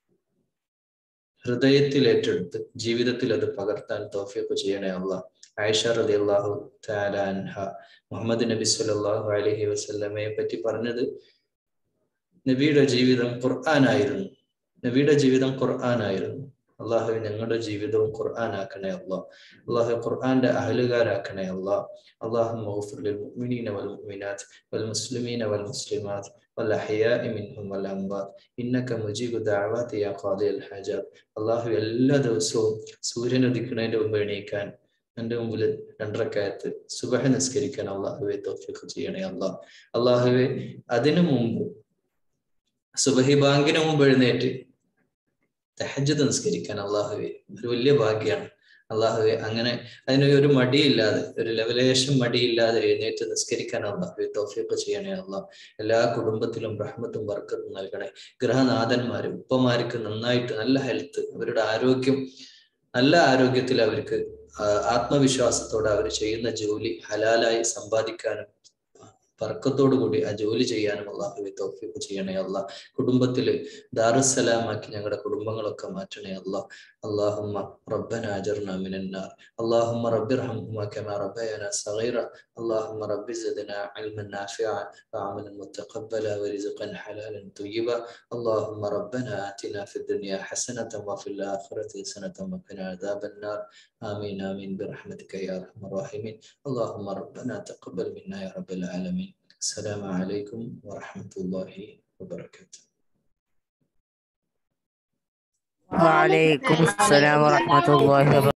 ഹൃദയത്തിൽ ഏറ്റെടുത്ത് ജീവിതത്തിൽ അത് പകർത്താൻ തൗഫീഖ് ചെയ്യണേ അള്ളാഹ് ആയിഷ റലി അള്ളാഹു അൻഹ മുഹമ്മദ് നബി സല്ലല്ലാഹു അലൈഹി വസല്ലമയെ പറ്റി പറഞ്ഞത് നബിയുടെ ജീവിതം ഖുർആനായിരുന്നു നബിയുടെ ജീവിതം ഖുർആനായിരുന്നു അള്ളാഹു ഞങ്ങളുടെ ജീവിതവും ഖുർആനാക്കണേ അള്ളാഹ് അള്ളാഹു ഖുർആന്റെ അഹലുകാരാക്കണേ അള്ളാഹ് അള്ളാഹു മഗ്ഫിർ ലിൽ മുഅ്മിനീന വൽ മുഅ്മിനാത്ത് വൽ മുസ്ലിമീന വൽ മുസ്ലിമാത്ത് والأحياء منهم والأموات إنك مجيب دعوات يا قاضي الحاجات അള്ളാഹു എല്ലാ ദിവസവും സൂര്യൻ ഉദിക്കുന്നതിന്റെ മുമ്പ് എണീക്കാൻ എൻ്റെ മുമ്പിൽ രണ്ടരക്കായത്ത് സുബഹ നിസ്കരിക്കാൻ അള്ളാഹുവെ തോഫിക്ക് ചെയ്യണേ അള്ളാഹ് അള്ളാഹുവെ അതിനു മുമ്പ് സുബഹി ബാങ്കിന് മുമ്പ് എഴുന്നേറ്റ് തഹജ്ജുദ് നിസ്കരിക്കാൻ അള്ളാഹുവെ ഒരു വലിയ ഭാഗ്യമാണ് അള്ളാഹുവെ അങ്ങനെ അതിന് ഒരു മടിയില്ലാതെ ഒരു ലെവലേശം മടിയില്ലാതെ എഴുന്നേറ്റ് നിസ്കരിക്കാൻ അള്ളാഹുവെ തോഫിയൊക്കെ ചെയ്യണേ അള്ളാഹ് എല്ലാ കുടുംബത്തിലും റഹ്മത്തും വർക്കത്തും നൽകണേ ഗ്രഹനാഥന്മാര് ഉപ്പമാർക്ക് നന്നായിട്ട് നല്ല ഹെൽത്ത് അവരുടെ ആരോഗ്യം നല്ല ആരോഗ്യത്തിൽ അവർക്ക് ആത്മവിശ്വാസത്തോടെ അവർ ചെയ്യുന്ന ജോലി ഹലാലായി സമ്പാദിക്കാനും വർക്കത്തോടു കൂടി ആ ജോലി ചെയ്യാനും അള്ളാഹുവെ തൗഫീഖ് ചെയ്യണേ അള്ളാഹ് കുടുംബത്തിൽ ദാറുസലാമാക്കി ഞങ്ങളുടെ കുടുംബങ്ങളൊക്കെ മാറ്റണേ അള്ളാഹ് اللهم ربنا اجرنا من النار اللهم رب ارحمهما كما ربيانا صغيرا اللهم رب زدنا علما نافعا وعملا متقبلا ورزقا حلالا طيبا اللهم ربنا اتنا في الدنيا حسنه وفي الاخره حسنه وقنا عذاب النار امين امين برحمتك يا ارحم الراحمين اللهم ربنا تقبل منا يا رب العالمين السلام عليكم ورحمه الله وبركاته وعليكم السلام ورحمة الله وبركاته